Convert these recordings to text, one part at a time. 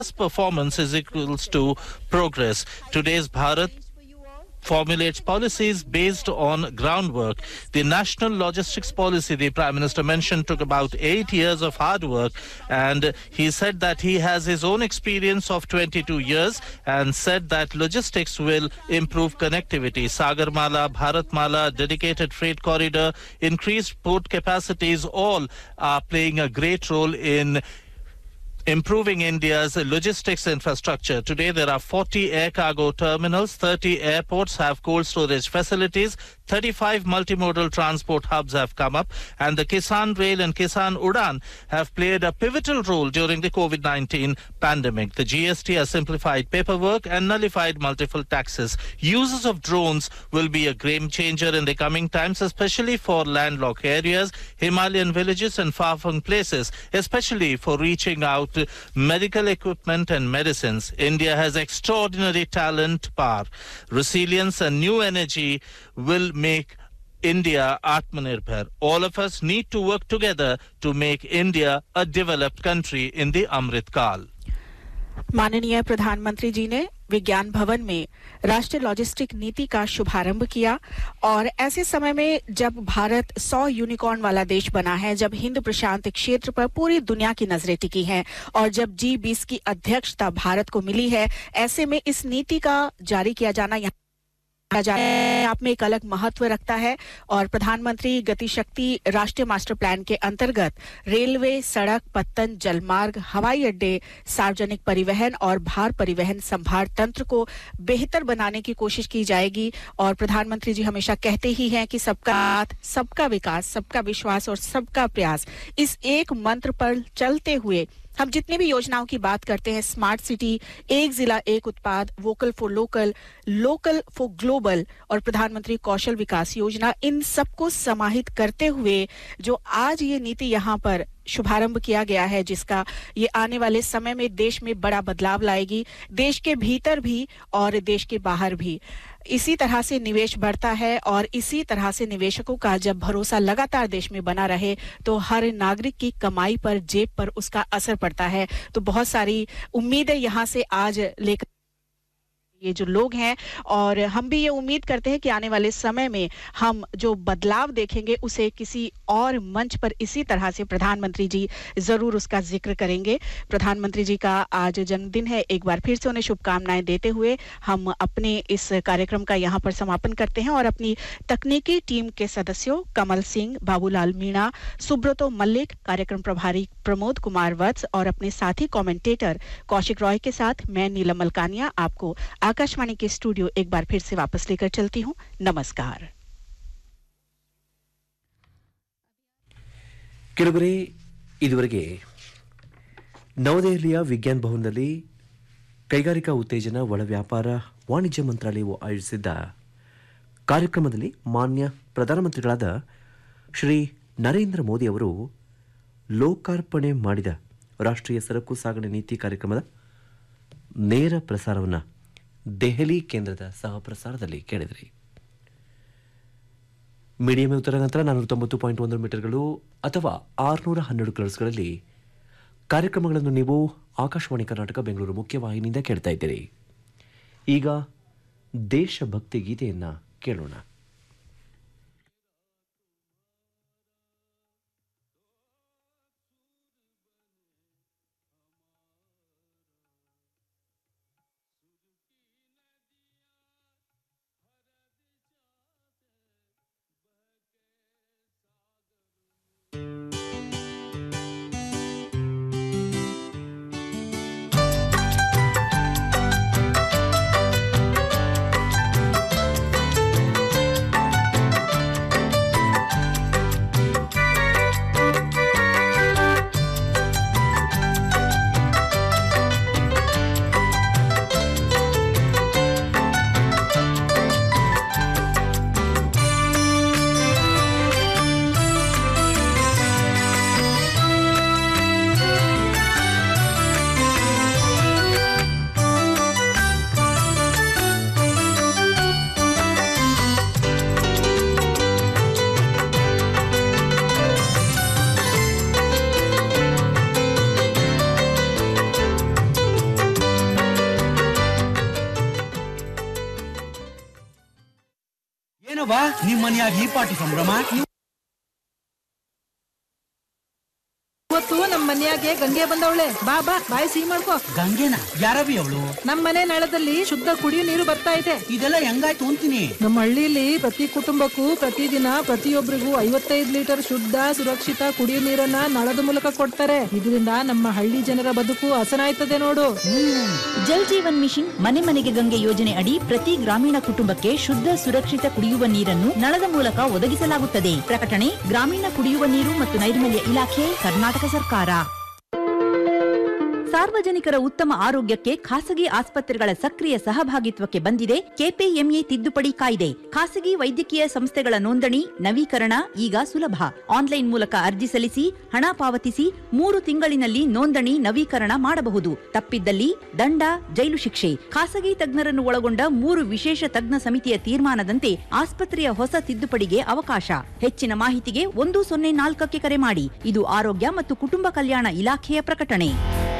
performance is equals to progress. Today's Bharat formulates policies based on groundwork. The national logistics policy the Prime Minister mentioned took about eight years of hard work, and he said that he has his own experience of 22 years and said that logistics will improve connectivity. Sagarmala, Bharatmala, dedicated freight corridor, increased port capacities, all are playing a great role in improving India's logistics infrastructure. Today, there are 40 air cargo terminals, 30 airports have cold storage facilities, 35 multimodal transport hubs have come up, and the Kisan Rail and Kisan Udan have played a pivotal role during the COVID 19 pandemic. The GST has simplified paperwork and nullified multiple taxes. Uses of drones will be a game changer in the coming times, especially for landlocked areas, Himalayan villages, and far flung places, especially for reaching out to medical equipment and medicines. India has extraordinary talent, power, resilience, and new energy will make India Atmanirbhar. All of us need to work together to make India a developed country in the Amrit Kal. माननीय प्रधानमंत्री जी ने विज्ञान भवन में राष्ट्रीय logistic नीति का शुभारंभ किया और ऐसे समय में जब भारत 100 यूनिकॉर्न वाला देश बना है जब हिंद प्रशांत क्षेत्र पर पूरी दुनिया की नजरें टिकी हैं और जब जी बीस की अध्यक्षता भारत को मिली है ऐसे में इस नीति का जारी किया जाना यहाँ आप में एक अलग महत्व रखता है और प्रधानमंत्री गति शक्ति राष्ट्रीय मास्टर प्लान के अंतर्गत रेलवे सड़क पत्तन जलमार्ग हवाई अड्डे सार्वजनिक परिवहन और भार परिवहन संभार तंत्र को बेहतर बनाने की कोशिश की जाएगी और प्रधानमंत्री जी हमेशा कहते ही हैं कि सबका साथ सबका विकास सबका विश्वास और सबका प्रयास इस एक मंत्र पर चलते हुए हम जितनी भी योजनाओं की बात करते हैं स्मार्ट सिटी एक जिला एक उत्पाद vocal for local local for global और प्रधानमंत्री कौशल विकास योजना इन सबको समाहित करते हुए जो आज ये नीति यहाँ पर शुभारंभ किया गया है जिसका ये आने वाले समय में देश में बड़ा बदलाव लाएगी देश के भीतर भी और देश के बाहर भी इसी तरह से निवेश बढ़ता है और इसी तरह से निवेशकों का जब भरोसा लगातार देश में बना रहे तो हर नागरिक की कमाई पर जेब पर उसका असर पड़ता है तो बहुत सारी उम्मीदें यहाँ से आज लेकर ये जो लोग हैं और हम भी ये उम्मीद करते हैं कि आने वाले समय में हम जो बदलाव देखेंगे उसे किसी और मंच पर इसी तरह से प्रधानमंत्री जी जरूर उसका जिक्र करेंगे प्रधानमंत्री जी का आज जन्मदिन है एक बार फिर से उन्हें शुभकामनाएं देते हुए हम अपने इस कार्यक्रम का यहाँ पर समापन करते हैं और अपनी तकनीकी टीम के सदस्यों कमल सिंह बाबूलाल मीणा सुब्रतो मल्लिक कार्यक्रम प्रभारी प्रमोद कुमार वत्स और अपने साथी कमेंटेटर कौशिक रॉय के साथ मैं नीलम मलकानिया आपको आकाशवाणी के स्टूडियो एक बार फिर से वापस लेकर चलती हूँ नमस्कार ಕೆಲವರೇ ಇದುವರೆಗೆ ನವದೆಹಲಿಯ ವಿಜ್ಞಾನ ಭವನದಲ್ಲಿ ಕೈಗಾರಿಕಾ ಉತ್ತೇಜನ ಒಳ ವ್ಯಾಪಾರ ವಾಣಿಜ್ಯ ಮಂತ್ರಾಲಯವು ಆಯೋಜಿಸಿದ್ದ ಕಾರ್ಯಕ್ರಮದಲ್ಲಿ ಮಾನ್ಯ ಪ್ರಧಾನಮಂತ್ರಿಗಳಾದ ಶ್ರೀ ನರೇಂದ್ರ ಮೋದಿ ಅವರು ಲೋಕಾರ್ಪಣೆ ಮಾಡಿದ ರಾಷ್ಟ್ರೀಯ ಸರಕು ಸಾಗಣೆ ನೀತಿ ಕಾರ್ಯಕ್ರಮದ ನೇರ ಪ್ರಸಾರವನ್ನು ದೆಹಲಿ ಕೇಂದ್ರದ ಸಹ ಪ್ರಸಾರದಲ್ಲಿ ಕೇಳಿದ್ರಿ ಮೀಡಿಯಂ ಉತ್ತರ ನಂತರ ನಾನ್ನೂರ ತೊಂಬತ್ತು ಪಾಯಿಂಟ್ ಒಂದು ಮೀಟರ್ಗಳು ಅಥವಾ ಆರುನೂರ ಹನ್ನೆರಡು ಕಿಲೋಸ್ಗಳಲ್ಲಿ ಕಾರ್ಯಕ್ರಮಗಳನ್ನು ನೀವು ಆಕಾಶವಾಣಿ ಕರ್ನಾಟಕ ಬೆಂಗಳೂರು ಮುಖ್ಯವಾಹಿನಿಯಿಂದ ಕೇಳ್ತಾ ಇದ್ದೀರಿ ಈಗ ದೇಶಭಕ್ತಿ ಗೀತೆಯನ್ನು ಕೇಳೋಣ ವಾ ನಿಮ್ ಮನ್ಯಾಗ ಈ ಪಾಟಿ ಸಂಭ್ರಮ ಇವತ್ತು ನಮ್ ಮನ್ಯಾಗೆ ಗಂಗೆ ಬಂದವಳೆ ಬಾ ಬಾ ಬಾಯಿ ಸಿಹಿ ಮಾಡ್ಕೋ ಗಂಗೆನ ಯಾರವಿ ಅವಳು ನಮ್ ಮನೆ ನಳದಲ್ಲಿ ಶುದ್ಧ ಕುಡಿಯೋ ನೀರು ಬರ್ತಾ ಇದೆ ಇದೆಲ್ಲ ಹೆಂಗಾಯ್ತು ಅಂತೀನಿ ನಮ್ಮ ಹಳ್ಳಿಲಿ ಪ್ರತಿ ಕುಟುಂಬಕ್ಕೂ ಪ್ರತಿದಿನ ಪ್ರತಿಯೊಬ್ಬರಿಗೂ ಐವತ್ತೈದು ಲೀಟರ್ ಶುದ್ಧ ಸುರಕ್ಷಿತ ಕುಡಿಯೋ ನೀರನ್ನ ನಳದ ಮೂಲಕ ಕೊಡ್ತಾರೆ ಇದರಿಂದ ನಮ್ಮ ಹಳ್ಳಿ ಜನರ ಬದುಕು ಹಸನಾಯ್ತದೆ ನೋಡು ಜಲ್ ಜೀವನ್ ಮಿಷನ್ ಮನೆ ಮನೆಗೆ ಗಂಗೆ ಯೋಜನೆ ಅಡಿ ಪ್ರತಿ ಗ್ರಾಮೀಣ ಕುಟುಂಬಕ್ಕೆ ಶುದ್ಧ ಸುರಕ್ಷಿತ ಕುಡಿಯುವ ನೀರನ್ನು ನಳದ ಮೂಲಕ ಒದಗಿಸಲಾಗುತ್ತದೆ ಪ್ರಕಟಣೆ ಗ್ರಾಮೀಣ ಕುಡಿಯುವ ನೀರು ಮತ್ತು ನೈರ್ಮಲ್ಯ ಇಲಾಖೆ ಕರ್ನಾಟಕ ಸರ್ಕಾರ ಸಾರ್ವಜನಿಕರ ಉತ್ತಮ ಆರೋಗ್ಯಕ್ಕೆ ಖಾಸಗಿ ಆಸ್ಪತ್ರೆಗಳ ಸಕ್ರಿಯ ಸಹಭಾಗಿತ್ವಕ್ಕೆ ಬಂದಿದೆ ಕೆಪಿಎಂಇ ತಿದ್ದುಪಡಿ ಕಾಯ್ದೆ ಖಾಸಗಿ ವೈದ್ಯಕೀಯ ಸಂಸ್ಥೆಗಳ ನೋಂದಣಿ ನವೀಕರಣ ಈಗ ಸುಲಭ ಆನ್ಲೈನ್ ಮೂಲಕ ಅರ್ಜಿ ಸಲ್ಲಿಸಿ ಹಣ ಪಾವತಿಸಿ ಮೂರು ತಿಂಗಳಿನಲ್ಲಿ ನೋಂದಣಿ ನವೀಕರಣ ಮಾಡಬಹುದು ತಪ್ಪಿದ್ದಲ್ಲಿ ದಂಡ ಜೈಲು ಶಿಕ್ಷೆ ಖಾಸಗಿ ತಜ್ಞರನ್ನು ಒಳಗೊಂಡ ಮೂರು ವಿಶೇಷ ತಜ್ಞ ಸಮಿತಿಯ ತೀರ್ಮಾನದಂತೆ ಆಸ್ಪತ್ರೆಯ ಹೊಸ ತಿದ್ದುಪಡಿಗೆ ಅವಕಾಶ ಹೆಚ್ಚಿನ ಮಾಹಿತಿಗೆ ಒಂದು ಸೊನ್ನೆ ನಾಲ್ಕಕ್ಕೆ ಕರೆ ಮಾಡಿ ಇದು ಆರೋಗ್ಯ ಮತ್ತು ಕುಟುಂಬ ಕಲ್ಯಾಣ ಇಲಾಖೆಯ ಪ್ರಕಟಣೆ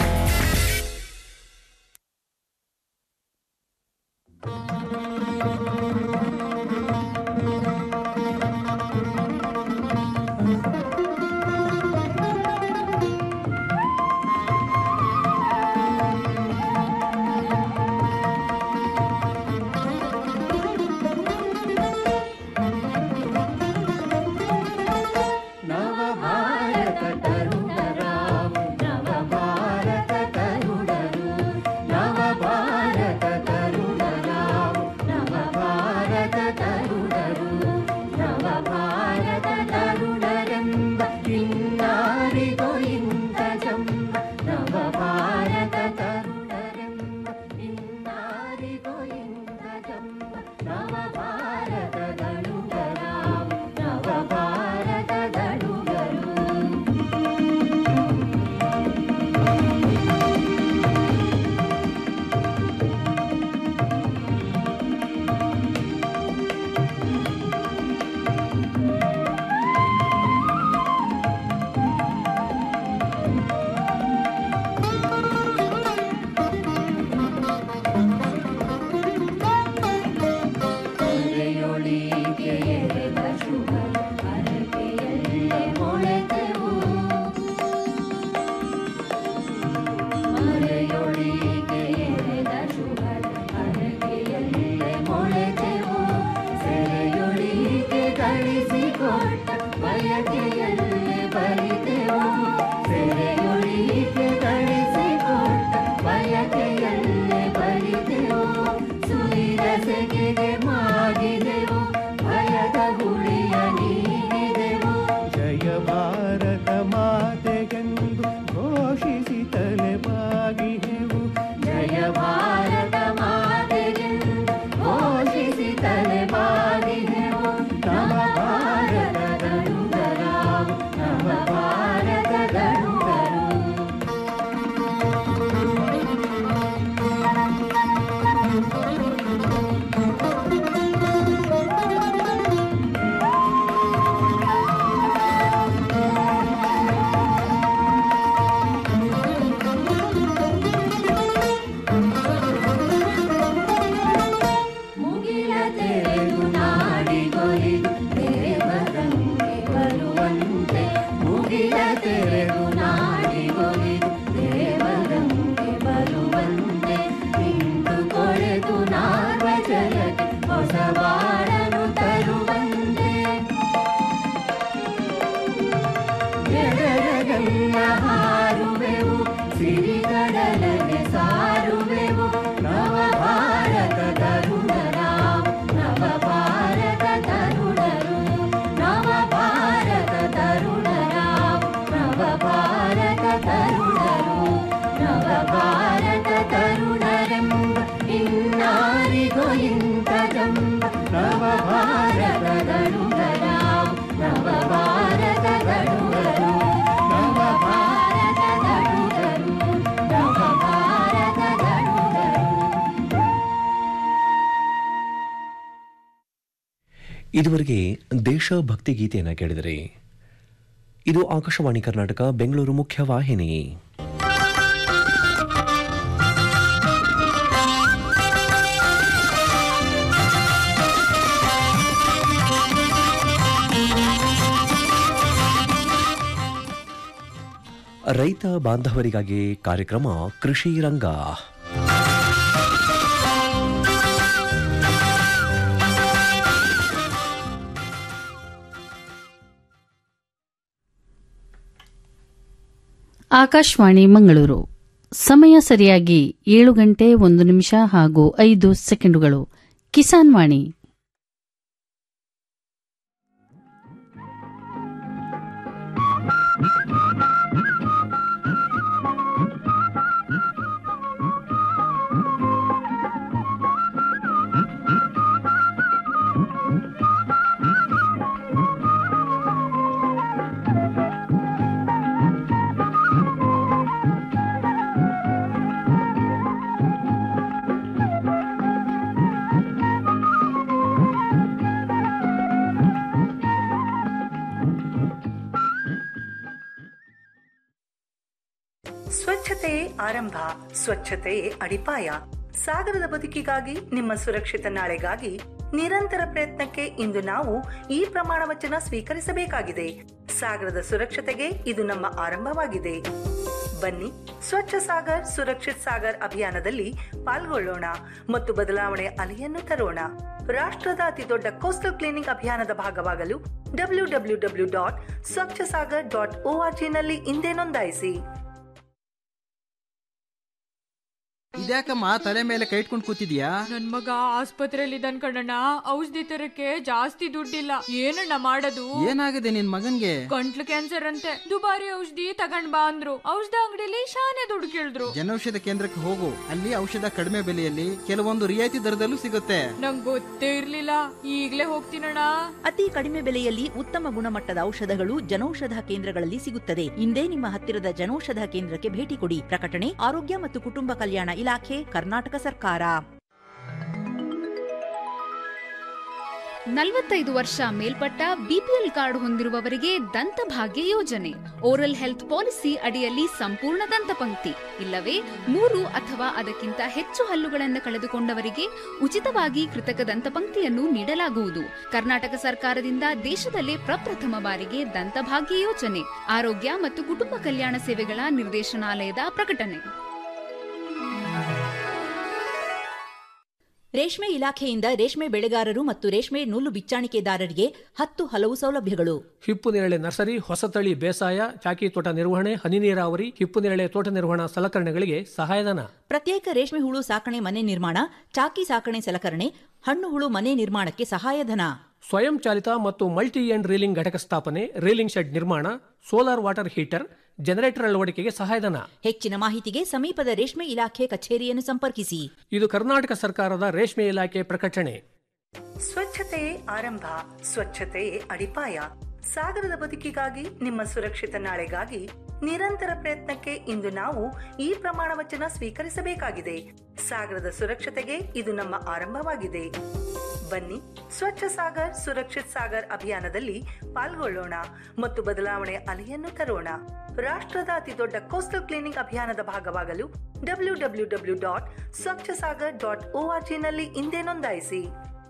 ಜಯ ಭಾರತ ಮಾತೆಗೆಂದು ಘೋಷಿಸಿ ತಲೆ ಬಾಗಿಹೆವು ಜಯ ಭಾರತ ಮಾತೆಗೆಂದು ಘೋಷಿಸಿ ತಲೆ ಬಾಗಿಹೆವು ನವ ಭಾರತ ಗರುಡರಾವು ನವ ಭಾರತ ಗರುಡರು ಮುಗಿಲ ತೆರೆದು ನಾಡಿಗೊಲಿದು ದೇವರಂಗೆ ಬರುವಂತೆ ಮುಗಿಲ ತೆರೆದು ನಾಡಿಗೊಲಿದು ದೇವರಂಗೆ ಬರುವಂತೆ ಇಂದು ಕೊಳೆದು ನಾರ್ವ ಜಲಕ್ಕೆ ಹೊಸ ಬಾಳನು ತರುವಂತೆ ಎಡರಗಲ್ಲ ಹಾರುವೆವು ಸಿರಿಗಡಲನೆ ಸಾರುವೆವು ನವ ಭಾರತ ತರುಣರಾವು ನವ ಭಾರತ ತರುಣರು ನವ ಭಾರತ ತರುಣರಾವು ನವ ಭಾರತ ತರುಣರು ನವ ಭಾರತ ತರುಣರೆಂಬ ಇನ್ನಾರಿಗೋ ಇಂಥ ಜಂಬ ನವ ಭಾರತ ತರುಣರಾವು ನವ ಭಾರತ ತರುಣರು ನವ ಭಾರತ ತರುಣರು ನವ ಭಾರತ ತರುಣರು ಇದುವರೆಗೆ ದೇಶಭಕ್ತಿ ಗೀತೆಯನ್ನು ಕೇಳಿದರೆ ಇದು ಆಕಾಶವಾಣಿ ಕರ್ನಾಟಕ ಬೆಂಗಳೂರು ಮುಖ್ಯವಾಹಿನಿ ರೈತ ಬಾಂಧವರಿಗಾಗಿ ಕಾರ್ಯಕ್ರಮ ಕೃಷಿ ರಂಗ ಆಕಾಶವಾಣಿ ಮಂಗಳೂರು ಸಮಯ ಸರಿಯಾಗಿ ಏಳು ಗಂಟೆ ಒಂದು ನಿಮಿಷ ಹಾಗೂ ಐದು ಸೆಕೆಂಡುಗಳು ಕಿಸಾನ್ ವಾಣಿ ಸ್ವಚ್ಛತೆ ಆರಂಭ ಸ್ವಚ್ಛತೆ ಅಡಿಪಾಯ ಸಾಗರದ ಬದುಕಿಗಾಗಿ ನಿಮ್ಮ ಸುರಕ್ಷಿತ ನಾಳೆಗಾಗಿ ನಿರಂತರ ಪ್ರಯತ್ನಕ್ಕೆ ಇಂದು ನಾವು ಈ ಪ್ರಮಾಣ ವಚನ ಸ್ವೀಕರಿಸಬೇಕಾಗಿದೆ ಸಾಗರದ ಸುರಕ್ಷತೆಗೆ ಇದು ನಮ್ಮ ಆರಂಭವಾಗಿದೆ ಬನ್ನಿ ಸ್ವಚ್ಛ ಸಾಗರ್ ಸುರಕ್ಷಿತ್ ಸಾಗರ್ ಅಭಿಯಾನದಲ್ಲಿ ಪಾಲ್ಗೊಳ್ಳೋಣ ಮತ್ತು ಬದಲಾವಣೆಯ ಅಲೆಯನ್ನು ತರೋಣ ರಾಷ್ಟ್ರದ ಅತಿ ದೊಡ್ಡ ಕೋಸ್ಟಲ್ ಕ್ಲೀನಿಂಗ್ ಅಭಿಯಾನದ ಭಾಗವಾಗಲು W W W dot Swachh Sagar dot O ನಲ್ಲಿ ಹಿಂದೆ ನೋಂದಾಯಿಸಿ ಇದ್ಯಾಕಮ್ಮ ತಲೆ ಮೇಲೆ ಕೈ ಇಟ್ಕೊಂಡು ಕೂತಿದ್ಯಾ ನನ್ ಮಗ ಆಸ್ಪತ್ರೆಯಲ್ಲಿ ಇದ್ದಾನ್ ಕಣಣ್ಣ ಔಷಧಿ ತರಕ್ಕೆ ಜಾಸ್ತಿ ದುಡ್ಡಿಲ್ಲ ಏನಣ್ಣ ಮಾಡೋದು ಏನಾಗಿದೆ ನಿನ್ ಮಗನ್ಗೆ ಗಂಟ್ಲು ಕ್ಯಾನ್ಸರ್ ಅಂತೆ ದುಬಾರಿ ಔಷಧಿ ತಗೊಂಡ್ ಬಾ ಅಂದ್ರು ಔಷಧ ಅಂಗಡಿಲಿ ಶಾನೆ ದುಡ್ಡು ಕೇಳಿದ್ರು ಜನೌಷಧ ಕೇಂದ್ರಕ್ಕೆ ಹೋಗು ಅಲ್ಲಿ ಔಷಧ ಕಡಿಮೆ ಬೆಲೆಯಲ್ಲಿ ಕೆಲವೊಂದು ರಿಯಾಯಿತಿ ದರದಲ್ಲೂ ಸಿಗುತ್ತೆ ನಂಗ್ ಗೊತ್ತೇ ಇರ್ಲಿಲ್ಲ ಈಗ್ಲೇ ಹೋಗ್ತೀನಣ್ಣ ಅತಿ ಕಡಿಮೆ ಬೆಲೆಯಲ್ಲಿ ಉತ್ತಮ ಗುಣಮಟ್ಟದ ಔಷಧಗಳು ಜನೌಷಧ ಕೇಂದ್ರಗಳಲ್ಲಿ ಸಿಗುತ್ತದೆ ಇಂದೇ ನಿಮ್ಮ ಹತ್ತಿರದ ಜನೌಷಧ ಕೇಂದ್ರಕ್ಕೆ ಭೇಟಿ ಕೊಡಿ ಪ್ರಕಟಣೆ ಆರೋಗ್ಯ ಮತ್ತು ಕುಟುಂಬ ಕಲ್ಯಾಣ ಇಲಾಖೆ ಕರ್ನಾಟಕ ಸರ್ಕಾರ ನಲವತ್ತೈದು ವರ್ಷ ಮೇಲ್ಪಟ್ಟ ಬಿಪಿಎಲ್ ಕಾರ್ಡ್ ಹೊಂದಿರುವವರಿಗೆ ದಂತಭಾಗ್ಯ ಯೋಜನೆ ಓರಲ್ ಹೆಲ್ತ್ ಪಾಲಿಸಿ ಅಡಿಯಲ್ಲಿ ಸಂಪೂರ್ಣ ದಂತಪಂಕ್ತಿ ಇಲ್ಲವೇ ಮೂರು ಅಥವಾ ಅದಕ್ಕಿಂತ ಹೆಚ್ಚು ಹಲ್ಲುಗಳನ್ನು ಕಳೆದುಕೊಂಡವರಿಗೆ ಉಚಿತವಾಗಿ ಕೃತಕ ದಂತಪಂಕ್ತಿಯನ್ನು ನೀಡಲಾಗುವುದು ಕರ್ನಾಟಕ ಸರ್ಕಾರದಿಂದ ದೇಶದಲ್ಲೇ ಪ್ರಪ್ರಥಮ ಬಾರಿಗೆ ದಂತಭಾಗ್ಯ ಯೋಜನೆ ಆರೋಗ್ಯ ಮತ್ತು ಕುಟುಂಬ ಕಲ್ಯಾಣ ಸೇವೆಗಳ ನಿರ್ದೇಶನಾಲಯದ ಪ್ರಕಟಣೆ ರೇಷ್ಮೆ ಇಲಾಖೆಯಿಂದ ರೇಷ್ಮೆ ಬೆಳೆಗಾರರು ಮತ್ತು ರೇಷ್ಮೆ ನೂಲು ಬಿಚ್ಚಾಣಿಕೆದಾರರಿಗೆ ಹತ್ತು ಹಲವು ಸೌಲಭ್ಯಗಳು ಹಿಪ್ಪು ನೇರಳೆ ನರ್ಸರಿ ಹೊಸತಳಿ ಬೇಸಾಯ ಚಾಕಿ ತೋಟ ನಿರ್ವಹಣೆ ಹನಿ ನೀರಾವರಿ ಹಿಪ್ಪು ನೇರಳೆ ತೋಟ ನಿರ್ವಹಣಾ ಸಲಕರಣೆಗಳಿಗೆ ಸಹಾಯಧನ ಪ್ರತ್ಯೇಕ ರೇಷ್ಮೆ ಹುಳು ಸಾಕಣೆ ಮನೆ ನಿರ್ಮಾಣ ಚಾಕಿ ಸಾಕಣೆ ಸಲಕರಣೆ ಹಣ್ಣು ಹುಳು ಮನೆ ನಿರ್ಮಾಣಕ್ಕೆ ಸಹಾಯಧನ ಸ್ವಯಂ ಚಾಲಿತ ಮತ್ತು ಮಲ್ಟಿ ಎಂಡ್ ರೀಲಿಂಗ್ ಘಟಕ ಸ್ಥಾಪನೆ ರೀಲಿಂಗ್ ಶೆಡ್ ನಿರ್ಮಾಣ ಸೋಲಾರ್ ವಾಟರ್ ಹೀಟರ್ ಜನರೇಟರ್ ಅಳವಡಿಕೆಗೆ ಸಹಾಯಧನ ಹೆಚ್ಚಿನ ಮಾಹಿತಿಗೆ ಸಮೀಪದ ರೇಷ್ಮೆ ಇಲಾಖೆ ಕಚೇರಿಯನ್ನು ಸಂಪರ್ಕಿಸಿ ಇದು ಕರ್ನಾಟಕ ಸರ್ಕಾರದ ರೇಷ್ಮೆ ಇಲಾಖೆ ಪ್ರಕಟಣೆ ಸ್ವಚ್ಛತೆ ಆರಂಭ ಸ್ವಚ್ಛತೆ ಅಡಿಪಾಯ ಸಾಗರದ ಬದುಕಿಗಾಗಿ ನಿಮ್ಮ ಸುರಕ್ಷಿತ ನಾಳೆಗಾಗಿ ನಿರಂತರ ಪ್ರಯತ್ನಕ್ಕೆ ಇಂದು ನಾವು ಈ ಪ್ರಮಾಣ ವಚನ ಸ್ವೀಕರಿಸಬೇಕಾಗಿದೆ ಸಾಗರದ ಸುರಕ್ಷತೆಗೆ ಇದು ನಮ್ಮ ಆರಂಭವಾಗಿದೆ ಬನ್ನಿ ಸ್ವಚ್ಛ ಸಾಗರ್ ಸುರಕ್ಷಿತ್ ಸಾಗರ್ ಅಭಿಯಾನದಲ್ಲಿ ಪಾಲ್ಗೊಳ್ಳೋಣ ಮತ್ತು ಬದಲಾವಣೆಯ ಅಲೆಯನ್ನು ತರೋಣ ರಾಷ್ಟ್ರದ ಅತಿ ದೊಡ್ಡ ಕೋಸ್ಟಲ್ ಕ್ಲೀನಿಂಗ್ ಅಭಿಯಾನದ ಭಾಗವಾಗಲು W W W dot Swachh Sagar dot O ನಲ್ಲಿ ಹಿಂದೆ ನೋಂದಾಯಿಸಿ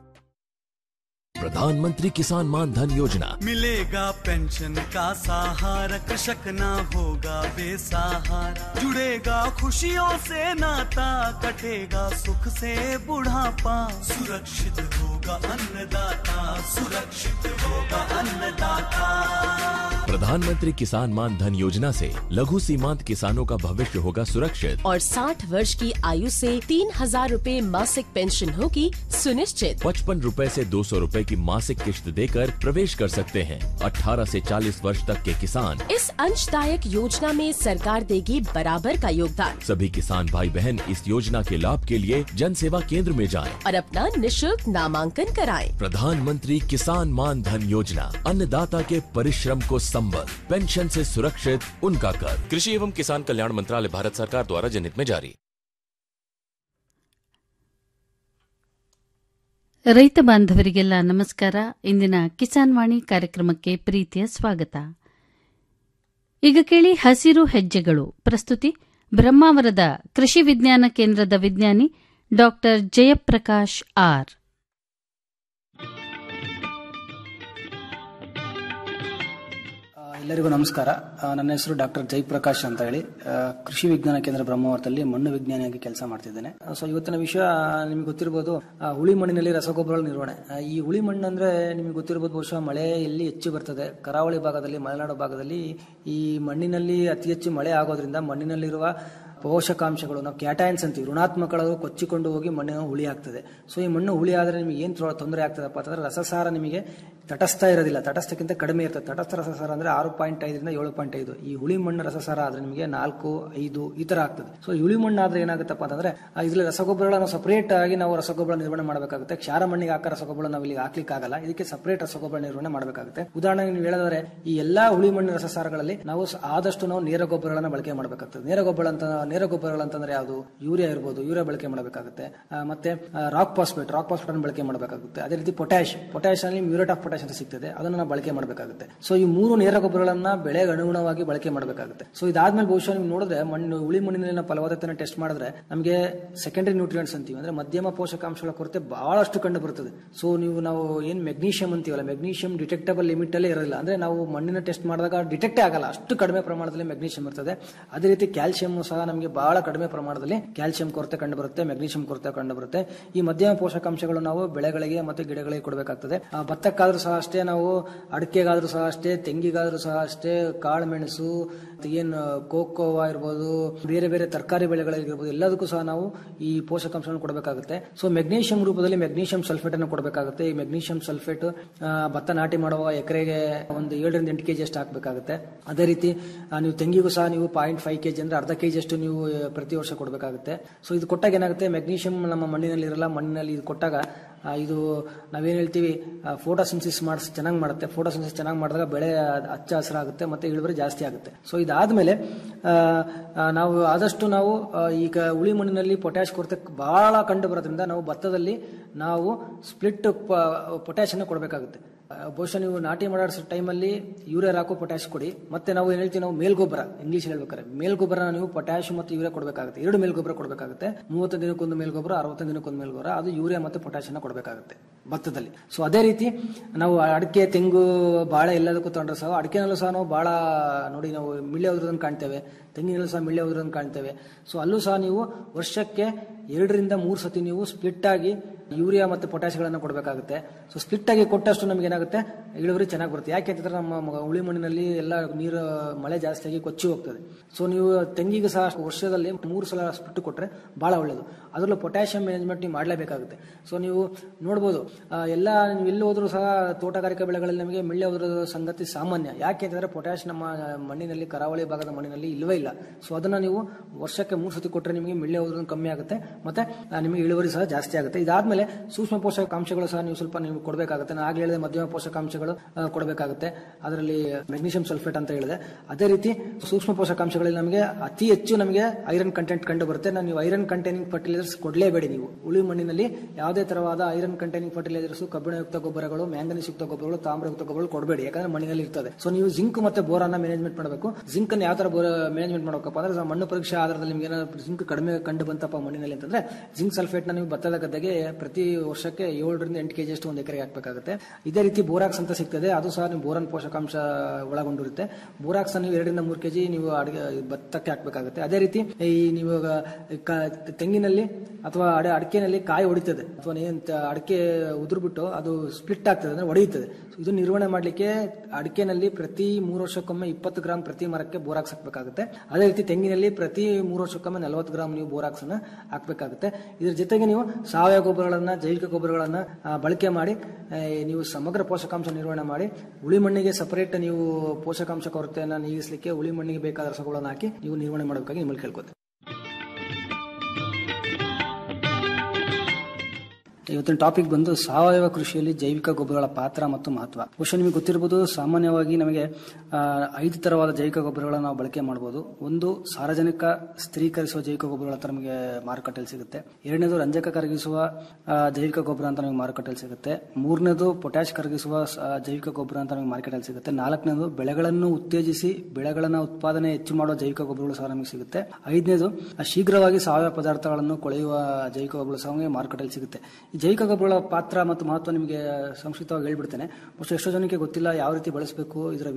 प्रधानमंत्री किसान मान धन योजना मिलेगा पेंशन का सहारा कृषक ना होगा बेसहारा जुड़ेगा खुशियों से नाता कटेगा सुख से बुढ़ापा सुरक्षित होगा अन्नदाता सुरक्षित होगा अन्नदाता प्रधानमंत्री किसान मान धन योजना से लघु सीमांत किसानों का भविष्य होगा सुरक्षित और 60 वर्ष की आयु से तीन हजार रूपए मासिक पेंशन होगी सुनिश्चित पचपन रूपए से दो सौ रूपए की मासिक किश्त देकर प्रवेश कर सकते हैं 18 से 40 वर्ष तक के किसान इस अंशदायक योजना में सरकार देगी बराबर का योगदान सभी किसान भाई बहन इस योजना के लाभ के लिए जन सेवा केंद्र में जाएं। और अपना निशुल्क नामांकन कराएं। प्रधानमंत्री किसान मान धन योजना अन्नदाता के परिश्रम को संबल पेंशन से सुरक्षित उनका कर कृषि एवं किसान कल्याण मंत्रालय भारत सरकार द्वारा जनहित में जारी ರೈತ ಬಾಂಧವರಿಗೆಲ್ಲ ನಮಸ್ಕಾರ ಇಂದಿನ ಕಿಸಾನ್ ವಾಣಿ ಕಾರ್ಯಕ್ರಮಕ್ಕೆ ಪ್ರೀತಿಯ ಸ್ವಾಗತ ಈಗ ಕೇಳಿ ಹಸಿರು ಹೆಜ್ಜೆಗಳು ಪ್ರಸ್ತುತಿ ಬ್ರಹ್ಮಾವರದ ಕೃಷಿ ವಿಜ್ಞಾನ ಕೇಂದ್ರದ ವಿಜ್ಞಾನಿ ಡಾಕ್ಟರ್ ಜಯಪ್ರಕಾಶ್ ಆರ್ ಎಲ್ಲರಿಗೂ ನಮಸ್ಕಾರ ಆ, ನನ್ನ ಹೆಸರು ಡಾಕ್ಟರ್ ಜಯಪ್ರಕಾಶ್ ಅಂತ ಹೇಳಿ ಆ, ಕೃಷಿ ವಿಜ್ಞಾನ ಕೇಂದ್ರ ಬ್ರಹ್ಮಾವರದಲ್ಲಿ ಮಣ್ಣು ವಿಜ್ಞಾನಿಯಾಗಿ ಕೆಲಸ ಮಾಡ್ತಿದ್ದೇನೆ ಸೊ ಇವತ್ತಿನ ವಿಷಯ ನಿಮಗೆ ಗೊತ್ತಿರಬಹುದು ಆ, ಹುಳಿ ಮಣ್ಣಿನಲ್ಲಿ ರಸಗೊಬ್ಬರಗಳ ನಿರ್ವಹಣೆ ಆ, ಈ ಹುಳಿ ಮಣ್ಣು ಅಂದ್ರೆ ನಿಮಗೆ ಗೊತ್ತಿರಬಹುದು ಬಹುಶಃ ಮಳೆ ಎಲ್ಲಿ ಹೆಚ್ಚು ಬರ್ತದೆ ಕರಾವಳಿ ಭಾಗದಲ್ಲಿ ಮಲೆನಾಡು ಭಾಗದಲ್ಲಿ ಈ ಮಣ್ಣಿನಲ್ಲಿ ಅತಿ ಹೆಚ್ಚು ಮಳೆ ಆಗೋದ್ರಿಂದ ಮಣ್ಣಿನಲ್ಲಿರುವ ಪೋಷಕಾಂಶಗಳು ನಾವು ಕ್ಯಾಟೈನ್ಸ್ ಅಂತೀವಿ ಋಣಾತ್ಮಕಗಳು ಕೊಚ್ಚಿಕೊಂಡು ಹೋಗಿ ಮಣ್ಣಿನ ಹುಳಿ ಆಗ್ತದೆ ಸೊ ಈ ಮಣ್ಣು ಹುಳಿ ಆದರೆ ನಿಮಗೆ ಏನು ತೊಂದರೆ ಆಗ್ತದಪ್ಪ ಅಂತಂದ್ರೆ ರಸಸಾರ ನಿಮಗೆ ತಟಸ್ಥ ಇರೋದಿಲ್ಲ ತಟಸ್ಥಕ್ಕಿಂತ ಕಡಿಮೆ ಇರ್ತದೆ ತಟಸ್ಥ ರಸಸಾರ ಅಂದ್ರೆ ಆರು ಪಾಯಿಂಟ್ ಐದರಿಂದ ಏಳು ಪಾಯಿಂಟ್ ಐದು ಈ ಹುಳಿ ಮಣ್ಣು ರಸಸಾರ ಆದ್ರೆ ನಿಮಗೆ ನಾಲ್ಕು ಐದು ಈ ತರ ಆಗ್ತದೆ ಸೊ ಈ ಹುಳಿ ಮಣ್ಣು ಆದ್ರೆ ಏನಾಗುತ್ತಪ್ಪ ಅಂತಂದ್ರೆ ಆ, ಇದ್ರಲ್ಲಿ ರಸಗೊಬ್ಬರಗಳನ್ನು ಸಪರೇಟ್ ಆಗಿ ನಾವು ರಸಗೊಬ್ಬರ ನಿರ್ವಹಣೆ ಮಾಡಬೇಕಾಗುತ್ತೆ ಕ್ಷಾರ ಮಣ್ಣಿಗೆ ಹಾಕೋ ರಸಗೊಬ್ಬರ ನಾವು ಇಲ್ಲಿ ಹಾಕ್ಲಿಕ್ಕೆ ಆಗಲ್ಲ ಇದಕ್ಕೆ ಸಪರೇಟ್ ರಸಗೊಬ್ಬರ ನಿರ್ವಹಣೆ ಮಾಡಬೇಕಾಗುತ್ತೆ ಉದಾಹರಣೆಗೆ ನೀವು ಹೇಳಿದ್ರೆ ಈ ಎಲ್ಲಾ ಹುಳಿ ಮಣ್ಣಿನ ರಸಸಾರಗಳಲ್ಲಿ ನಾವು ಸ- ಆದಷ್ಟು ನಾವು ನೇರ ಗೊಬ್ಬರಗಳನ್ನ ಬಳಕೆ ಮಾಡಬೇಕಾಗ್ತದೆ ನೇರ ಗೊಬ್ಬರ ಅಂತ ನೇರ ಗೊಬ್ಬರಗಳಂತಂದ್ರೆ ಯಾವುದು ಯೂರಿಯಾ ಇರ್ಬೋದು ಯೂರಿಯಾ ಬಳಕೆ ಮಾಡಬೇಕಾಗುತ್ತೆ ಆ, ಮತ್ತೆ ರಾಕ್ ಫಾಸ್ಫೇಟ್ ರಾಕ್ ಫಾಸ್ಫೇಟ್ ಅನ್ನು ಬಳಕೆ ಮಾಡಬೇಕಾಗುತ್ತೆ ಅದೇ ರೀತಿ ಪೊಟ್ಯಾಶ್ ಪೊಟ್ಯಾಶ್ ಅಲ್ಲಿ ಮ್ಯೂರೇಟ್ ಆಫ್ ಪೊಟ್ಯಾಶ್ ಅಂತ ಸಿಗ್ತದೆ ಅದನ್ನು ನಾವು ಬಳಕೆ ಮಾಡಬೇಕಾಗುತ್ತೆ ಸೊ ಈ ಮೂರು ನೇರ ಗೊಬ್ಬರಗಳನ್ನ ಬೆಳೆಗೆ ಅನುಗುಣವಾಗಿ ಬಳಕೆ ಮಾಡಬೇಕಾಗುತ್ತೆ ಸೊ ಇದಾದ್ಮೇಲೆ ಬಹುಶಃ ನೀವು ನೋಡಿದ್ರೆ ಮಣ್ಣು ಹುಳಿ ಮಣ್ಣಿನ ಫಲವತ್ತತೆಯನ್ನು ಟೆಸ್ಟ್ ಮಾಡಿದ್ರೆ ನಮಗೆ ಸೆಕೆಂಡರಿ ನ್ಯೂಟ್ರಿಯೆಂಟ್ಸ್ ಅಂತೀವಿ ಅಂದ್ರೆ ಮಧ್ಯಮ ಪೋಷಕಾಂಶಗಳ ಕೊರತೆ ಬಹಳಷ್ಟು ಕಂಡು ಬರುತ್ತದೆ ಸೊ ನೀವು ನಾವು ಏನ್ ಮೆಗ್ನೀಷಿಯಂ ಅಂತೀವಲ್ಲ ಮೆಗ್ನೀಷಿಯಂ ಡಿಟೆಕ್ಟಬಲ್ ಲಿಮಿಟ್ ಅಲ್ಲೇ ಇರಲ್ಲ ಅಂದ್ರೆ ನಾವು ಮಣ್ಣಿನ ಟೆಸ್ಟ್ ಮಾಡಿದಾಗ ಡಿಟೆಕ್ಟೇ ಆಗಲ್ಲ ಅಷ್ಟು ಕಡಿಮೆ ಪ್ರಮಾಣದಲ್ಲಿ ಮೆಗ್ನೀಷಿಯಂ ಇರ್ತದೆ ಅದೇ ರೀತಿ ಕ್ಯಾಲ್ಸಿಯಂ ಸಹ ನಮಗೆ ಬಹಳ ಕಡಿಮೆ ಪ್ರಮಾಣದಲ್ಲಿ ಕ್ಯಾಲ್ಸಿಯಂ ಕೊರತೆ ಕಂಡು ಬರುತ್ತೆ ಮೆಗ್ನೀಷಿಯಂ ಕೊರತೆ ಕಂಡು ಬರುತ್ತೆ ಈ ಮಧ್ಯಮ ಪೋಷಕಾಂಶಗಳು ನಾವು ಬೆಳೆಗಳಿಗೆ ಮತ್ತು ಗಿಡಗಳಿಗೆ ಕೊಡಬೇಕಾಗ್ತದೆ ಆ, ಭತ್ತಕ್ಕಾದ್ರೂ ಸಹ ಅಷ್ಟೇ ನಾವು ಅಡಿಕೆಗಾದ್ರೂ ಸಹ ಅಷ್ಟೇ ತೆಂಗಿಗಾದ್ರೂ ಸಹ ಅಷ್ಟೇ ಕಾಳು ಮೆಣಸು ಏನು ಕೋಕೋವಾ ಇರ್ಬೋದು ಬೇರೆ ಬೇರೆ ತರಕಾರಿ ಬೆಳೆಗಳಿರ್ಬೋದು ಎಲ್ಲದಕ್ಕೂ ಸಹ ನಾವು ಈ ಪೋಷಕಾಂಶಗಳನ್ನು ಕೊಡಬೇಕಾಗುತ್ತೆ ಸೊ ಮೆಗ್ನೀಷಿಯಂ ರೂಪದಲ್ಲಿ ಮೆಗ್ನೀಷಿಯಂ ಸಲ್ಫೇಟ್ ಅನ್ನು ಕೊಡಬೇಕಾಗುತ್ತೆ ಈ ಮೆಗ್ನೀಷಿಯಂ ಸಲ್ಫೇಟ್ ಭತ್ತ ನಾಟಿ ಮಾಡುವಾಗ ಎಕರೆಗೆ ಒಂದು ಏಳರಿಂದ ಎಂಟು ಕೆಜಿ ಅಷ್ಟು ಹಾಕಬೇಕಾಗುತ್ತೆ ಅದೇ ರೀತಿ ಆ, ನೀವು ತೆಂಗಿಗೂ ಸಹ ನೀವು ಪಾಯಿಂಟ್ ಫೈವ್ ಕೆಜಿ ಅಂದ್ರೆ ಅರ್ಧ ಕೆಜಿ ಅಷ್ಟು ನೀವು ಆ, ಪ್ರತಿ ವರ್ಷ ಕೊಡಬೇಕಾಗುತ್ತೆ ಸೊ ಇದು ಕೊಟ್ಟಾಗ ಏನಾಗುತ್ತೆ ಮೆಗ್ನೀಷಿಯಂ ನಮ್ಮ ಮಣ್ಣಿನಲ್ಲಿ ಇರಲ್ಲ ಮಣ್ಣಿನಲ್ಲಿ ಇದು ಕೊಟ್ಟಾಗ ಆ, ಇದು ನಾವೇನು ಹೇಳ್ತೀವಿ ಫೋಟೋಸಿನ್ಸಿಸ್ ಮಾಡಿಸ್ ಚೆನ್ನಾಗಿ ಮಾಡುತ್ತೆ ಫೋಟೋಸಿನ್ಸಿಸ್ ಚೆನ್ನಾಗಿ ಮಾಡಿದಾಗ ಬೆಳೆ ಹಚ್ಚ ಹಸಿರಾಗುತ್ತೆ ಮತ್ತೆ ಇಳುವರಿ ಜಾಸ್ತಿ ಆಗುತ್ತೆ ಸೊ ಇದಾದ್ಮೇಲೆ ಆ, ಆ, ನಾವು ಆದಷ್ಟು ನಾವು ಆ, ಈಗ ಉಳಿ ಮಣ್ಣಿನಲ್ಲಿ ಪೊಟ್ಯಾಶ್ ಕೊರತೆ ಬಹಳ ಕಂಡು ಬರೋದ್ರಿಂದ ನಾವು ಭತ್ತದಲ್ಲಿ ನಾವು ಸ್ಪ್ಲಿಟ್ ಪೊಟ್ಯಾಶ್ ಅನ್ನು ಕೊಡಬೇಕಾಗುತ್ತೆ ಆ, ಬಹುಶಃ ನೀವು ನಾಟಿ ಮಾಡೋ ಟೈಮಲ್ಲಿ ಯೂರಿಯಾ ಹಾಕೋ ಪೊಟ್ಯಾಶ್ ಕೊಡಿ ಮತ್ತೆ ನಾವು ಏನ್ ಹೇಳ್ತೀವಿ ನಾವು ಮೇಲ್ಗೊಬ್ಬರ ಇಂಗ್ಲಿಷ್ ಹೇಳ್ಬೇಕಾದ್ರೆ ಮೇಲ್ಗೊಬ್ಬರ ನೀವು ಪೊಟ್ಯಾಶ್ ಮತ್ತು ಯೂರಿಯಾ ಕೊಡಬೇಕಾಗುತ್ತೆ ಎರಡು ಮೇಲ್ಗೊಬ್ಬರ ಕೊಡಬೇಕಾಗುತ್ತೆ ಮೂವತ್ತು ದಿನಕ್ಕೊಂದು ಮೇಲ್ಗೊಬ್ಬರ ಅರವತ್ತು ದಿನಕ್ಕೊಂದು ಮೇಲ್ಗೊಬ್ಬರ ಅದು ಯೂರಿಯಾ ಮತ್ತು ಪೊಟ್ಯಾಶ್ ಅನ್ನ ಕೊಡಬೇಕಾಗುತ್ತೆ ಭತ್ತದಲ್ಲಿ ಸೊ ಅದೇ ರೀತಿ ನಾವು ಅಡಿಕೆ ತೆಂಗು ಬಾಳೆ ಎಲ್ಲದಕ್ಕೂ ತಗೊಂಡ್ರೆ ಸಹ ಅಡಿಕೆನಲ್ಲೂ ಸಹ ನಾವು ಬಹಳ ನೋಡಿ ನಾವು ಮಿಳ್ಳೆ ಹೋದ್ರದನ್ನು ಕಾಣ್ತೇವೆ ತೆಂಗಿನಲ್ಲೂ ಸಹ ಮಿಳ್ಳೆ ಹೋದ್ರದನ್ನು ಕಾಣ್ತೇವೆ ಸೊ ಅಲ್ಲೂ ಸಹ ನೀವು ವರ್ಷಕ್ಕೆ ಎರಡರಿಂದ ಮೂರು ಸತಿ ನೀವು ಸ್ಪ್ಲಿಟ್ ಆಗಿ ಯೂರಿಯಾ ಮತ್ತು ಪೊಟ್ಯಾಶ್ಗಳನ್ನು ಕೊಡಬೇಕಾಗುತ್ತೆ ಸೊ ಸ್ಪ್ಲಿಟ್ ಆಗಿ ಕೊಟ್ಟಷ್ಟು ನಮ್ಗೆ ಏನಾಗುತ್ತೆ ಇಳುವರಿ ಚೆನ್ನಾಗಿ ಬರುತ್ತೆ ಯಾಕೆ ಅಂತಂದ್ರೆ ನಮ್ಮ ಮ- ಉಳಿ ಮಣ್ಣಿನಲ್ಲಿ ಎಲ್ಲ ನೀರು ಮಳೆ ಜಾಸ್ತಿ ಆಗಿ ಕೊಚ್ಚಿ ಹೋಗ್ತದೆ ಸೊ ನೀವು ತೆಂಗಿಗೆ ಸಹ ವರ್ಷದಲ್ಲಿ ಮೂರು ಸಲ ಸ್ಪ್ಲಿಟ್ ಕೊಟ್ಟರೆ ಬಹಳ ಒಳ್ಳೆಯದು ಅದರಲ್ಲೂ ಪೊಟ್ಯಾಷಿಯಂ ಮ್ಯಾನೇಜ್ಮೆಂಟ್ ನೀವು ಮಾಡಲೇಬೇಕಾಗುತ್ತೆ ಸೊ ನೀವು ನೋಡ್ಬೋದು ಆ, ಎಲ್ಲ ನೀವು ಎಲ್ಲಿ ಹೋದ್ರೂ ಸಹ ತೋಟಗಾರಿಕಾ ಬೆಳೆಗಳಲ್ಲಿ ನಮಗೆ ಮಿಳ್ಳೆ ಹೋದ್ರದ ಸಂಗತಿ ಸಾಮಾನ್ಯ ಯಾಕೆ ಅಂತಂದ್ರೆ ಪೊಟ್ಯಾಶ್ ನಮ್ಮ ಮಣ್ಣಿನಲ್ಲಿ ಕರಾವಳಿ ಭಾಗದ ಮಣ್ಣಿನಲ್ಲಿ ಇಲ್ಲವೇ ಇಲ್ಲ ಸೊ ಅದನ್ನ ನೀವು ವರ್ಷಕ್ಕೆ ಮೂರು ಸತಿ ಕೊಟ್ಟರೆ ನಿಮಗೆ ಮಿಳ್ಳೆ ಹೋದ್ರೂ ಕಮ್ಮಿ ಆಗುತ್ತೆ ಮತ್ತೆ ಆ, ನಿಮಗೆ ಇಳುವರಿ ಸಹ ಜಾಸ್ತಿ ಆಗುತ್ತೆ ಇದಾದ್ಮೇಲೆ ಸೂಕ್ಷ್ಮ ಪೋಷಕಾಂಶಗಳು ಸಹ ನೀವು ಸ್ವಲ್ಪ ನೀವು ಕೊಡಬೇಕಾಗುತ್ತೆ ನಾನು ಆಗ್ಲೇ ಹೇಳಿದೆ ಮಧ್ಯಮ ಪೋಷಕಾಂಶಗಳು ಆ, ಕೊಡಬೇಕಾಗುತ್ತೆ ಅದರಲ್ಲಿ ಮೆಗ್ನೀಷಿಯಂ ಸಲ್ಫೇಟ್ ಅಂತ ಹೇಳಿದೆ ಅದೇ ರೀತಿ ಸೂಕ್ಷ್ಮ ಪೋಷಕಾಂಶಗಳಲ್ಲಿ ನಮಗೆ ಅತಿ ಹೆಚ್ಚು ನಮಗೆ ಐರನ್ ಕಂಟೆಂಟ್ ಕಂಡು ಬರುತ್ತೆ ನಾನು ನೀವು ಐರನ್ ಕಂಟೈನಿಂಗ್ ಫರ್ಟಿಲೈಸರ್ಸ್ ಕೊಡಲೇಬೇಡಿ ನೀವು ಉಳಿ ಮಣ್ಣಿನಲ್ಲಿ ಯಾವುದೇ ತರವಾದ ಐರನ್ ಕಂಟೈನಿಂಗ್ ಫರ್ಟಿಲೈಸರ್ಸ್ ಕಬ್ಬಿಣಯುಕ್ತ ಗೊಬ್ಬರಗಳು ಮ್ಯಾಂಗನೀಸ್ ಯುಕ್ತ ಗೊಬ್ಬರಗಳು ತಾಮ್ರಯುಕ್ತ ಗೊಬ್ಬರಗಳು ಕೊಡಬೇಡಿ ಯಾಕಂದ್ರೆ ಮಣ್ಣಿನಲ್ಲಿ ಇರ್ತದೆ ಸೊ ನೀವು ಜಿಂಕ್ ಮತ್ತೆ ಬೋರನ್ನ ಮ್ಯಾನೇಜ್ಮೆಂಟ್ ಮಾಡಬೇಕು ಜಿಂಕ್ ಅನ್ನು ಯಾವ ತರ ಮ್ಯಾನೇಜ್ಮೆಂಟ್ ಮಾಡಬೇಕಪ್ಪ ಅಂದ್ರೆ ನಾವು ಮಣ್ಣು ಪರೀಕ್ಷೆ ಆಧಾರದಲ್ಲಿ ನಿಮ್ಗೆ ಏನಾದ್ರು ಜಿಂಕ್ ಕಡಿಮೆ ಕಂಡು ಬಂತಪ್ಪ ಮಣ್ಣಿನಲ್ಲಿ ಅಂತಂದ್ರೆ ಜಿಂಕ್ ಸಲ್ಫೇಟ್ ನ ನೀವು ಭತ್ತದ ಗದ್ದೆಗೆ ಪ್ರತಿ ವರ್ಷಕ್ಕೆ ಏಳರಿಂದ ಎಂಟು ಕೆಜಿ ಅಷ್ಟು ಒಂದು ಎಕರೆಗೆ ಹಾಕಬೇಕಾಗುತ್ತೆ ಇದೇ ರೀತಿ ಬೋರಾಕ್ಸ್ ಅಂತ ಸಿಗ್ತದೆ ಅದು ಸಹ ನೀವು ಬೋರನ್ ಪೋಷಕಾಂಶ ಒಳಗೊಂಡಿರುತ್ತೆ ಬೋರಾಕ್ಸ್ ನೀವು ಎರಡರಿಂದ ಮೂರು ಕೆಜಿ ನೀವು ಅಡಿಗೆ ಭತ್ತಕ್ಕೆ ಹಾಕಬೇಕಾಗುತ್ತೆ ಅದೇ ರೀತಿ ಈ ನೀವು ಇವಾಗ ಕ- ತೆಂಗಿನಲ್ಲಿ ಅಥವಾ ಅಡೆ ಅಡಿಕೆನಲ್ಲಿ ಕಾಯಿ ಹೊಡಿತದೆ ಅಥವಾ ಏನ್ ತ- ಅಡಿಕೆ ಉದುರ್ಬಿಟ್ಟು ಅದು ಸ್ಪ್ಲಿಟ್ ಆಗ್ತದೆ ಅಂದ್ರೆ ಹೊಡೆಯುತ್ತದೆ So ಇದು ನಿರ್ವಹಣೆ ಮಾಡಲಿಕ್ಕೆ ಅಡಿಕೆನಲ್ಲಿ ಪ್ರತಿ ಮೂರು ವರ್ಷಕ್ಕೊಮ್ಮೆ ಇಪ್ಪತ್ತು ಗ್ರಾಮ್ ಪ್ರತಿ ಮರಕ್ಕೆ ಬೋರಾಕ್ಸ್ ಹಾಕಬೇಕಾಗುತ್ತೆ ಅದೇ ರೀತಿ ತೆಂಗಿನಲ್ಲಿ ಪ್ರತಿ ಮೂರು ವರ್ಷಕ್ಕೊಮ್ಮೆ ನಲವತ್ತು ಗ್ರಾಮ್ ನೀವು ಬೋರಾಕ್ಸ್ ಅನ್ನ ಹಾಕಬೇಕಾಗುತ್ತೆ ಇದ್ರ ಜೊತೆಗೆ ನೀವು ಸಾವಯವ ಗೊಬ್ಬರಗಳನ್ನ ಜೈವಿಕ ಗೊಬ್ಬರಗಳನ್ನ ಆ, ಬಳಕೆ ಮಾಡಿ ಆ, ನೀವು ಸಮಗ್ರ ಪೋಷಕಾಂಶ ನಿರ್ವಹಣೆ ಮಾಡಿ ಉಳಿ ಮಣ್ಣಿಗೆ ಸಪರೇಟ್ ನೀವು ಪೋಷಕಾಂಶ ಕೊರತೆಯನ್ನು ನೀಗಿಸಲಿಕ್ಕೆ ಉಳಿ ಮಣ್ಣಿಗೆ ಬೇಕಾದ ರಸಗೊಬ್ಬರಗಳನ್ನು ಹಾಕಿ ನೀವು ನಿರ್ವಹಣೆ ಮಾಡಬೇಕಾಗಿ ನಿಮ್ಮಲ್ಲಿ ಕೇಳ್ಕೊತೀನಿ ಇವತ್ತಿನ ಟಾಪಿಕ್ ಬಂದು ಸಾವಯವ ಕೃಷಿಯಲ್ಲಿ ಜೈವಿಕ ಗೊಬ್ಬರಗಳ ಪಾತ್ರ ಮತ್ತು ಮಹತ್ವ ಬಹುಶಃ ನಿಮಗೆ ಗೊತ್ತಿರಬಹುದು ಸಾಮಾನ್ಯವಾಗಿ ನಮಗೆ ಆ, ಐದು ತರವಾದ ಜೈವಿಕ ಗೊಬ್ಬರಗಳನ್ನು ನಾವು ಬಳಕೆ ಮಾಡಬಹುದು ಒಂದು ಸಾರ್ವಜನಿಕ ಸ್ಥಿರೀಕರಿಸುವ ಜೈವಿಕ ಗೊಬ್ಬರಗಳ ಅಂತ ನಮಗೆ ಮಾರುಕಟ್ಟೆಯಲ್ಲಿ ಸಿಗುತ್ತೆ ಎರಡನೇದು ರಂಜಕ ಕರಗಿಸುವ ಆ, ಜೈವಿಕ ಗೊಬ್ಬರ ಅಂತ ನಮಗೆ ಮಾರುಕಟ್ಟೆಯಲ್ಲಿ ಸಿಗುತ್ತೆ ಮೂರನೇದು ಪೊಟ್ಯಾಶ್ ಕರಗಿಸುವ ಸ- ಜೈವಿಕ ಗೊಬ್ಬರ ಅಂತ ನಮಗೆ ಮಾರ್ಕೆಟಲ್ಲಿ ಸಿಗುತ್ತೆ ನಾಲ್ಕನೇದು ಬೆಳೆಗಳನ್ನು ಉತ್ತೇಜಿಸಿ ಬೆಳೆಗಳನ್ನ ಉತ್ಪಾದನೆ ಹೆಚ್ಚು ಮಾಡುವ ಜೈವಿಕ ಗೊಬ್ಬರಗಳು ಸಹ ನಮಗೆ ಸಿಗುತ್ತೆ ಐದನೇದು ಆ, ಶೀಘ್ರವಾಗಿ ಸಾವಯವ ಪದಾರ್ಥಗಳನ್ನು ಕೊಳೆಯುವ ಜೈವಿಕ ಗೊಬ್ಬರಗಳು ಸಹ ನಮಗೆ ಮಾರುಕಟ್ಟೆಯಲ್ಲಿ ಸಿಗುತ್ತೆ ಈ ಜೈವಿಕ ಗೊಬ್ಬರಗಳ ಪಾತ್ರ ಮತ್ತು ಮಹತ್ವ ನಿಮಗೆ ಸಂಕ್ಷಿಪ್ತವಾಗಿ ಹೇಳ್ಬಿಡ್ತೇನೆ ಬಹುಶಃ ಎಷ್ಟೋ ಜನಕ್ಕೆ ಗೊತ್ತಿಲ್ಲ ಯಾವ ರೀತಿ ಬಳಸಬೇಕು ಇದರ ವಿಧಾನ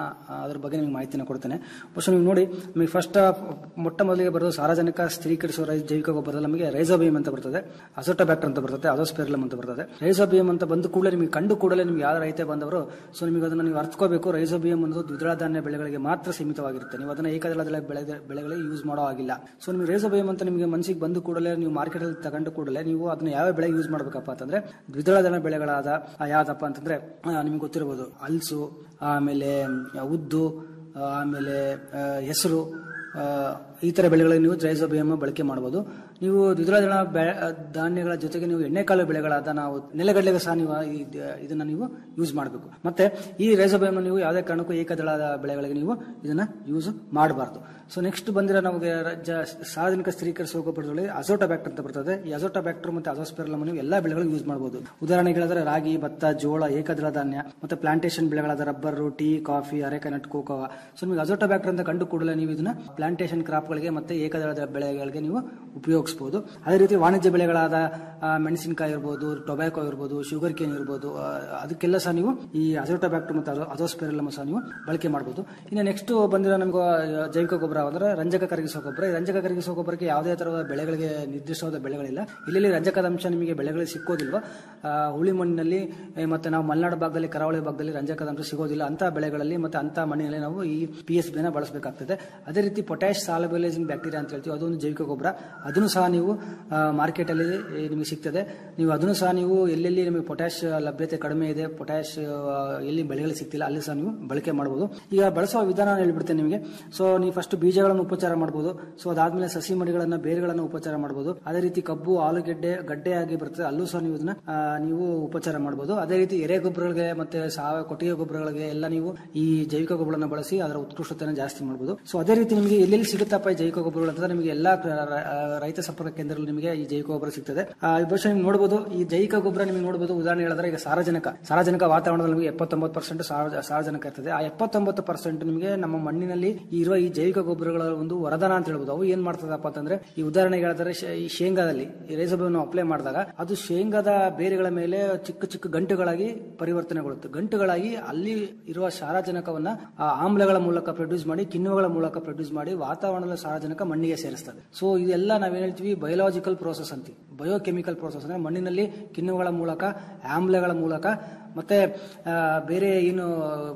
ಆ, ಅದ್ರ ಬಗ್ಗೆ ನಿಮಗೆ ಮಾಹಿತಿನ ಕೊಡ್ತೇನೆ ಫಸ್ಟ್ ನೀವು ನೋಡಿ ನಿಮಗೆ ಫಸ್ಟ್ ಮೊಟ್ಟ ಮೊದಲಿಗೆ ಬರೋದು ಸಾರ್ವಜನಿಕ ಸ್ಥಿರೀಕರಿಸುವ ರೈ- ಜೈವಿಕ ಗೊಬ್ಬರದಲ್ಲಿ ನಮಗೆ ರೈಸೋಬಿಯಂ ಅಂತ ಬರ್ತದೆ ಅಸೋಟೋಬ್ಯಾಕ್ಟರ್ ಅಂತ ಬರ್ತದೆ ಅಜೋಸ್ಪೆರ್ಲಮ್ ಅಂತ ಬರ್ತದೆ ರೈಸೋಬಿಯಂ ಅಂತ ಬಂದ ಕೂಡಲೇ ನಿಮಗೆ ಕಂಡು ಕೂಡಲೇ ನಿಮ್ಗೆ ಯಾವ ರೈತ ಬಂದವರು ಸೊ ನಿಮಗೆ ಅದನ್ನು ನೀವು ಅರ್ಥಕೋಬೇಕು ರೈಸೋಬಿಯಂ ಅನ್ನೋದು ದ್ವಿದಳ ಧಾನ್ಯ ಬೆಳೆಗಳಿಗೆ ಮಾತ್ರ ಸೀಮಿತವಾಗಿರುತ್ತೆ ನೀವು ಅದನ್ನ ಏಕದಳ ಬೆಳೆ ಬೆಳೆಗಳಿಗೆ ಯೂಸ್ ಮಾಡೋ ಆಗಿಲ್ಲ ಸೊ ನಿಮಗೆ ರೈಸೋಬಿಯಂ ಅಂತ ನಿಮಗೆ ಮನಸ್ಸಿಗೆ ಬಂದ ಕೂಡಲೇ ನೀವು ಮಾರ್ಕೆಟ್ ಅಲ್ಲಿ ತಗೊಂಡು ಕೂಡಲೇ ನೀವು ಅದನ್ನ ಯಾವ ಬೆಳೆ ಯೂಸ್ ಮಾಡಬೇಕಪ್ಪ ಅಂತಂದ್ರೆ ದ್ವಿದಳ ಧಾನ್ಯ ಬೆಳೆಗಳಾದ ಆ, ಯಾವ್ದಪ್ಪ ಅಂತಂದ್ರೆ ಆ, ನಿಮ್ಗೆ ಗೊತ್ತಿರಬಹುದು ಹಲ್ಸು ಆಮೇಲೆ ಆ, ಉದ್ದು ಆ, ಆಮೇಲೆ ಆ, ಹೆಸರು ಆ, ಈ ತರ ಬೆಳೆಗಳಿಗೆ ನೀವು ರೈಸೋಬಿಯಂ ಬಳಕೆ ಮಾಡಬಹುದು ನೀವು ದ್ವಿದಳ ಧಾನ್ಯ ಬೆ- ಧಾನ್ಯಗಳ ಜೊತೆಗೆ ನೀವು ಎಣ್ಣೆಕಾಳು ಬೆಳೆಗಳಾದ ನಾವು ನೆಲಗಡಲೆಗೆ ಸಹ ನೀವು ಈ ದ- ಇದನ್ನ ನೀವು ಯೂಸ್ ಮಾಡಬೇಕು ಮತ್ತೆ ಈ ರೈಸೋಬಿಯಂ ನೀವು ಯಾವುದೇ ಕಾರಣಕ್ಕೂ ಏಕದಳದ ಬೆಳೆಗಳಿಗೆ ನೀವು ಇದನ್ನ ಯೂಸ್ ಮಾಡಬಾರ್ದು ಸೊ ನೆಕ್ಸ್ಟ್ ಬಂದಿರೋ ನಮಗೆ ರ- ಸಾರ್ವಜನಿಕ ಸ್ಥಿರೀಕರಿಸುವ ಗೊಬ್ಬರದಲ್ಲಿ ಅಜೋಟೋಬ್ಯಾಕ್ಟರ್ ಅಂತ ಬರ್ತದೆ ಈ ಅಜೋಟೋಬ್ಯಾಕ್ಟರ್ ಮತ್ತೆ ಅಜೋಸ್ಪೆರಲಮ್ ನೀವು ಎಲ್ಲಾ ಬೆಳೆಗಳಿಗೆ ಯೂಸ್ ಮಾಡಬಹುದು ಉದಾಹರಣೆಗೆ ಹೇಳಿದ್ರೆ ರಾಗಿ ಭತ್ತ ಜೋಳ ಏಕದಳ ಧಾನ್ಯ ಮತ್ತೆ ಪ್ಲಾಂಟೇಶನ್ ಬೆಳೆಗಳಾದ rubber tea coffee areca nut cocoa so ನಿಮಗೆ ಅಜೋಟೋಬ್ಯಾಕ್ಟರ್ ಅಂತ ಕಂಡು ಕೂಡಲೇ ನೀವು ಇದನ್ನ ಪ್ಲಾಂಟೇಶನ್ ಕ್ರಾಪ್ಗಳಿಗೆ ಮತ್ತೆ ಏಕದಳದ ಬೆಳೆಗಳಿಗೆ ನೀವು ಉಪಯೋಗಿಸಬಹುದು ಅದೇ ರೀತಿ ವಾಣಿಜ್ಯ ಬೆಳೆಗಳಾದ ಆ, ಮೆಣಸಿನಕಾಯಿ ಇರ್ಬೋದು ಟೊಬ್ಯಾಕೋ ಇರ್ಬೋದು ಶುಗರ್ ಕೇನ್ ಇರ್ಬೋದು ಆ, ಅದಕ್ಕೆಲ್ಲ ಸಹ ನೀವು ಈ ಅಜೋಟೋಬ್ಯಾಕ್ಟರ್ ಮತ್ತು ಅಜೋಸ್ಪೆರಲಮ್ ಸಹ ನೀವು ಬಳಕೆ ಮಾಡಬಹುದು ಇನ್ನು ನೆಕ್ಸ್ಟ್ ಬಂದಿರೋ ನಮ್ಗೆ ಆ, ಜೈವಿಕ ಗೊಬ್ಬರ ಅಂದ್ರೆ ರಂಜಕ ಕರಗಿಸುವ ಗೊಬ್ಬರ ಈ ರಂಜಕ ಕರಗಿಸುವ ಗೊಬ್ಬರಕ್ಕೆ ಯಾವುದೇ ತರಹದ ಬೆಳೆಗಳಿಗೆ ನಿರ್ದಿಷ್ಟವಾದ ಬೆಳೆಗಳಿಲ್ಲ ಇಲ್ಲಿ ರಂಜಕದ ಅಂಶ ನಿಮಗೆ ಬೆಳೆಗಳಿಗೆ ಸಿಕ್ಕೋದಿಲ್ವಾ ಆ, ಹುಳಿ ಮಣ್ಣಿನಲ್ಲಿ ಏ, ಮತ್ತೆ ನಾವು ಮಲೆನಾಡು ಭಾಗದಲ್ಲಿ ಕರಾವಳಿ ಭಾಗದಲ್ಲಿ ರಂಜಕದ ಅಂಶ ಸಿಗೋದಿಲ್ಲ ಅಂತ ಬೆಳೆಗಳಲ್ಲಿ ಮತ್ತೆ ಅಂತ ಮಣ್ಣಿನಲ್ಲಿ ನಾವು ಈ ಪಿ ಎಸ್ ಬಿನ ಬಳಸಬೇಕಾಗ್ತದೆ ಅದೇ ರೀತಿ ಪೊಟ್ಯಾಶ್ ಸಾಲಬಲೈಸಿಂಗ್ ಬ್ಯಾಕ್ಟೀರಿಯಾ ಅಂತ ಹೇಳ್ತೀವಿ ಅದೊಂದು ಜೈವಿಕ ಗೊಬ್ಬರ ಅದನ್ನು ಸಹ ನೀವು ಮಾರ್ಕೆಟ್ ಅಲ್ಲಿ ಏ, ನಿಮಗೆ ಸಿಗ್ತದೆ ನೀವು ಅದನ್ನು ಸಹ ನೀವು ಎಲ್ಲೆಲ್ಲಿ ನಿಮಗೆ ಪೊಟ್ಯಾಶ್ ಲಭ್ಯತೆ ಕಡಿಮೆ ಇದೆ ಪೊಟ್ಯಾಶ್ ಆ, ಎಲ್ಲಿ ಬೆಳೆಗಳಿಗೆ ಸಿಗ್ತಿಲ್ಲ ಅಲ್ಲಿ ಸಹ ನೀವು ಬಳಕೆ ಮಾಡಬಹುದು ಈಗ ಬಳಸುವ ವಿಧಾನ ಹೇಳ್ಬಿಡ್ತೇನೆ ನಿಮಗೆ ಸೊ ನೀವು ಫಸ್ಟ್ ಬೀಜಗಳನ್ನು ಉಪಚಾರ ಮಾಡಬಹುದು ಸೊ ಅದಾದ್ಮೇಲೆ ಸಸಿ ಮಡಿಗಳನ್ನ ಬೇರುಗಳನ್ನ ಉಪಚಾರ ಮಾಡಬಹುದು ಅದೇ ರೀತಿ ಕಬ್ಬು ಆಲೂಗೆಡ್ಡೆ ಗಡ್ಡೆಯಾಗಿ ಬರ್ತದೆ ಅಲ್ಲೂ ಸಹ ನೀವು ಇದನ್ನ ಆ, ನೀವು ಉಪಚಾರ ಮಾಡಬಹುದು ಅದೇ ರೀತಿ ಎರೆ ಗೊಬ್ಬರಗಳಿಗೆ ಮತ್ತೆ ಸಾವಯವ ಕೊಟ್ಟಿಗೆ ಗೊಬ್ಬರಗಳಿಗೆ ಎಲ್ಲ ನೀವು ಈ ಜೈವಿಕ ಗೊಬ್ಬರನ ಬಳಸಿ ಅದರ ಉತ್ಕೃಷ್ಟತೆಯನ್ನು ಜಾಸ್ತಿ ಮಾಡಬಹುದು ಸೊ ಅದೇ ರೀತಿ ನಿಮಗೆ ಎಲ್ಲೆಲ್ಲಿ ಸಿಗುತ್ತಪ್ಪ ಈ ಜೈವಿಕ ಗೊಬ್ಬರಗಳು ಅಂತಂದ್ರೆ ನಿಮಗೆ ಎಲ್ಲಾ ರ- ರ- ರೈತ ಸಂಪರ್ಕ ಕೇಂದ್ರದಲ್ಲಿ ನಿಮಗೆ ಈ ಜೈವಿಕ ಗೊಬ್ಬರ ಸಿಗ್ತದೆ ಆ, ಈ ಬಹುಶಃ ನೀವು ನೋಡಬಹುದು ಈ ಜೈವಿಕ ಗೊಬ್ಬರ ನಿಮಗೆ ನೋಡಬಹುದು ಉದಾಹರಣೆ ಹೇಳಿದ್ರೆ ಈಗ ಸಾರಜನಕ ಸಾರಜನಕ ವಾತಾವರಣದಲ್ಲಿ ನಿಮಗೆ ಎಪ್ಪತ್ತೊಂಬತ್ತು ಪರ್ಸೆಂಟ್ ಸಾರಜನಕ ಇರ್ತದೆ ಆ ಎಪ್ಪತ್ತೊಂಬತ್ತು ಪರ್ಸೆಂಟ್ ನಿಮಗೆ ನಮ್ಮ ಮಣ್ಣಿನಲ್ಲಿ ಇರುವ ಈ ಜೈವಿಕ ಗೊಬ್ಬರಗಳ ಒಂದು ವರದಾನ ಅಂತ ಹೇಳ್ಬೋದು ಅವು ಏನ್ ಮಾಡ್ತದಪ್ಪ ಅಂತಂದ್ರೆ ಈ ಉದಾಹರಣೆಗೆ ಹೇಳಿದ್ರೆ ಶೇ- ಈ ಶೇಂಗಾದಲ್ಲಿ ಈ ರೇಸಬನ್ನು ಅಪ್ಲೈ ಮಾಡಿದಾಗ ಅದು ಶೇಂಗಾದ ಬೇರುಗಳ ಮೇಲೆ ಚಿಕ್ಕ ಚಿಕ್ಕ ಗಂಟುಗಳಾಗಿ ಪರಿವರ್ತನೆಗೊಳ್ಳುತ್ತೆ ಗಂಟುಗಳಾಗಿ ಅಲ್ಲಿ ಇರುವ ಸಾರಜನಕವನ್ನ ಆ ಆಮ್ಲಗಳ ಮೂಲಕ ಪ್ರೊಡ್ಯೂಸ್ ಮಾಡಿ ಕಿಣ್ವಗಳ ಮೂಲಕ ಪ್ರೊಡ್ಯೂಸ್ ಮಾಡಿ ವಾತಾವರಣದ ಸಾರಜನಕ ಮಣ್ಣಿಗೆ ಸೇರಿಸ್ತದೆ ಸೊ ಇದೆಲ್ಲ ನಾವೇನ್ ಹೇಳ್ತೀವಿ ಬಯೋಲಾಜಿಕಲ್ ಪ್ರೋಸೆಸ್ ಅಂತೀವಿ ಬಯೋಕೆಮಿಕಲ್ ಪ್ರೋಸೆಸ್ ಅಂದ್ರೆ ಮಣ್ಣಿನಲ್ಲಿ ಕಿಣ್ವಗಳ ಮೂಲಕ ಆಮ್ಲಗಳ ಮೂಲಕ ಮತ್ತೆ ಆ, ಬೇರೆ ಏನು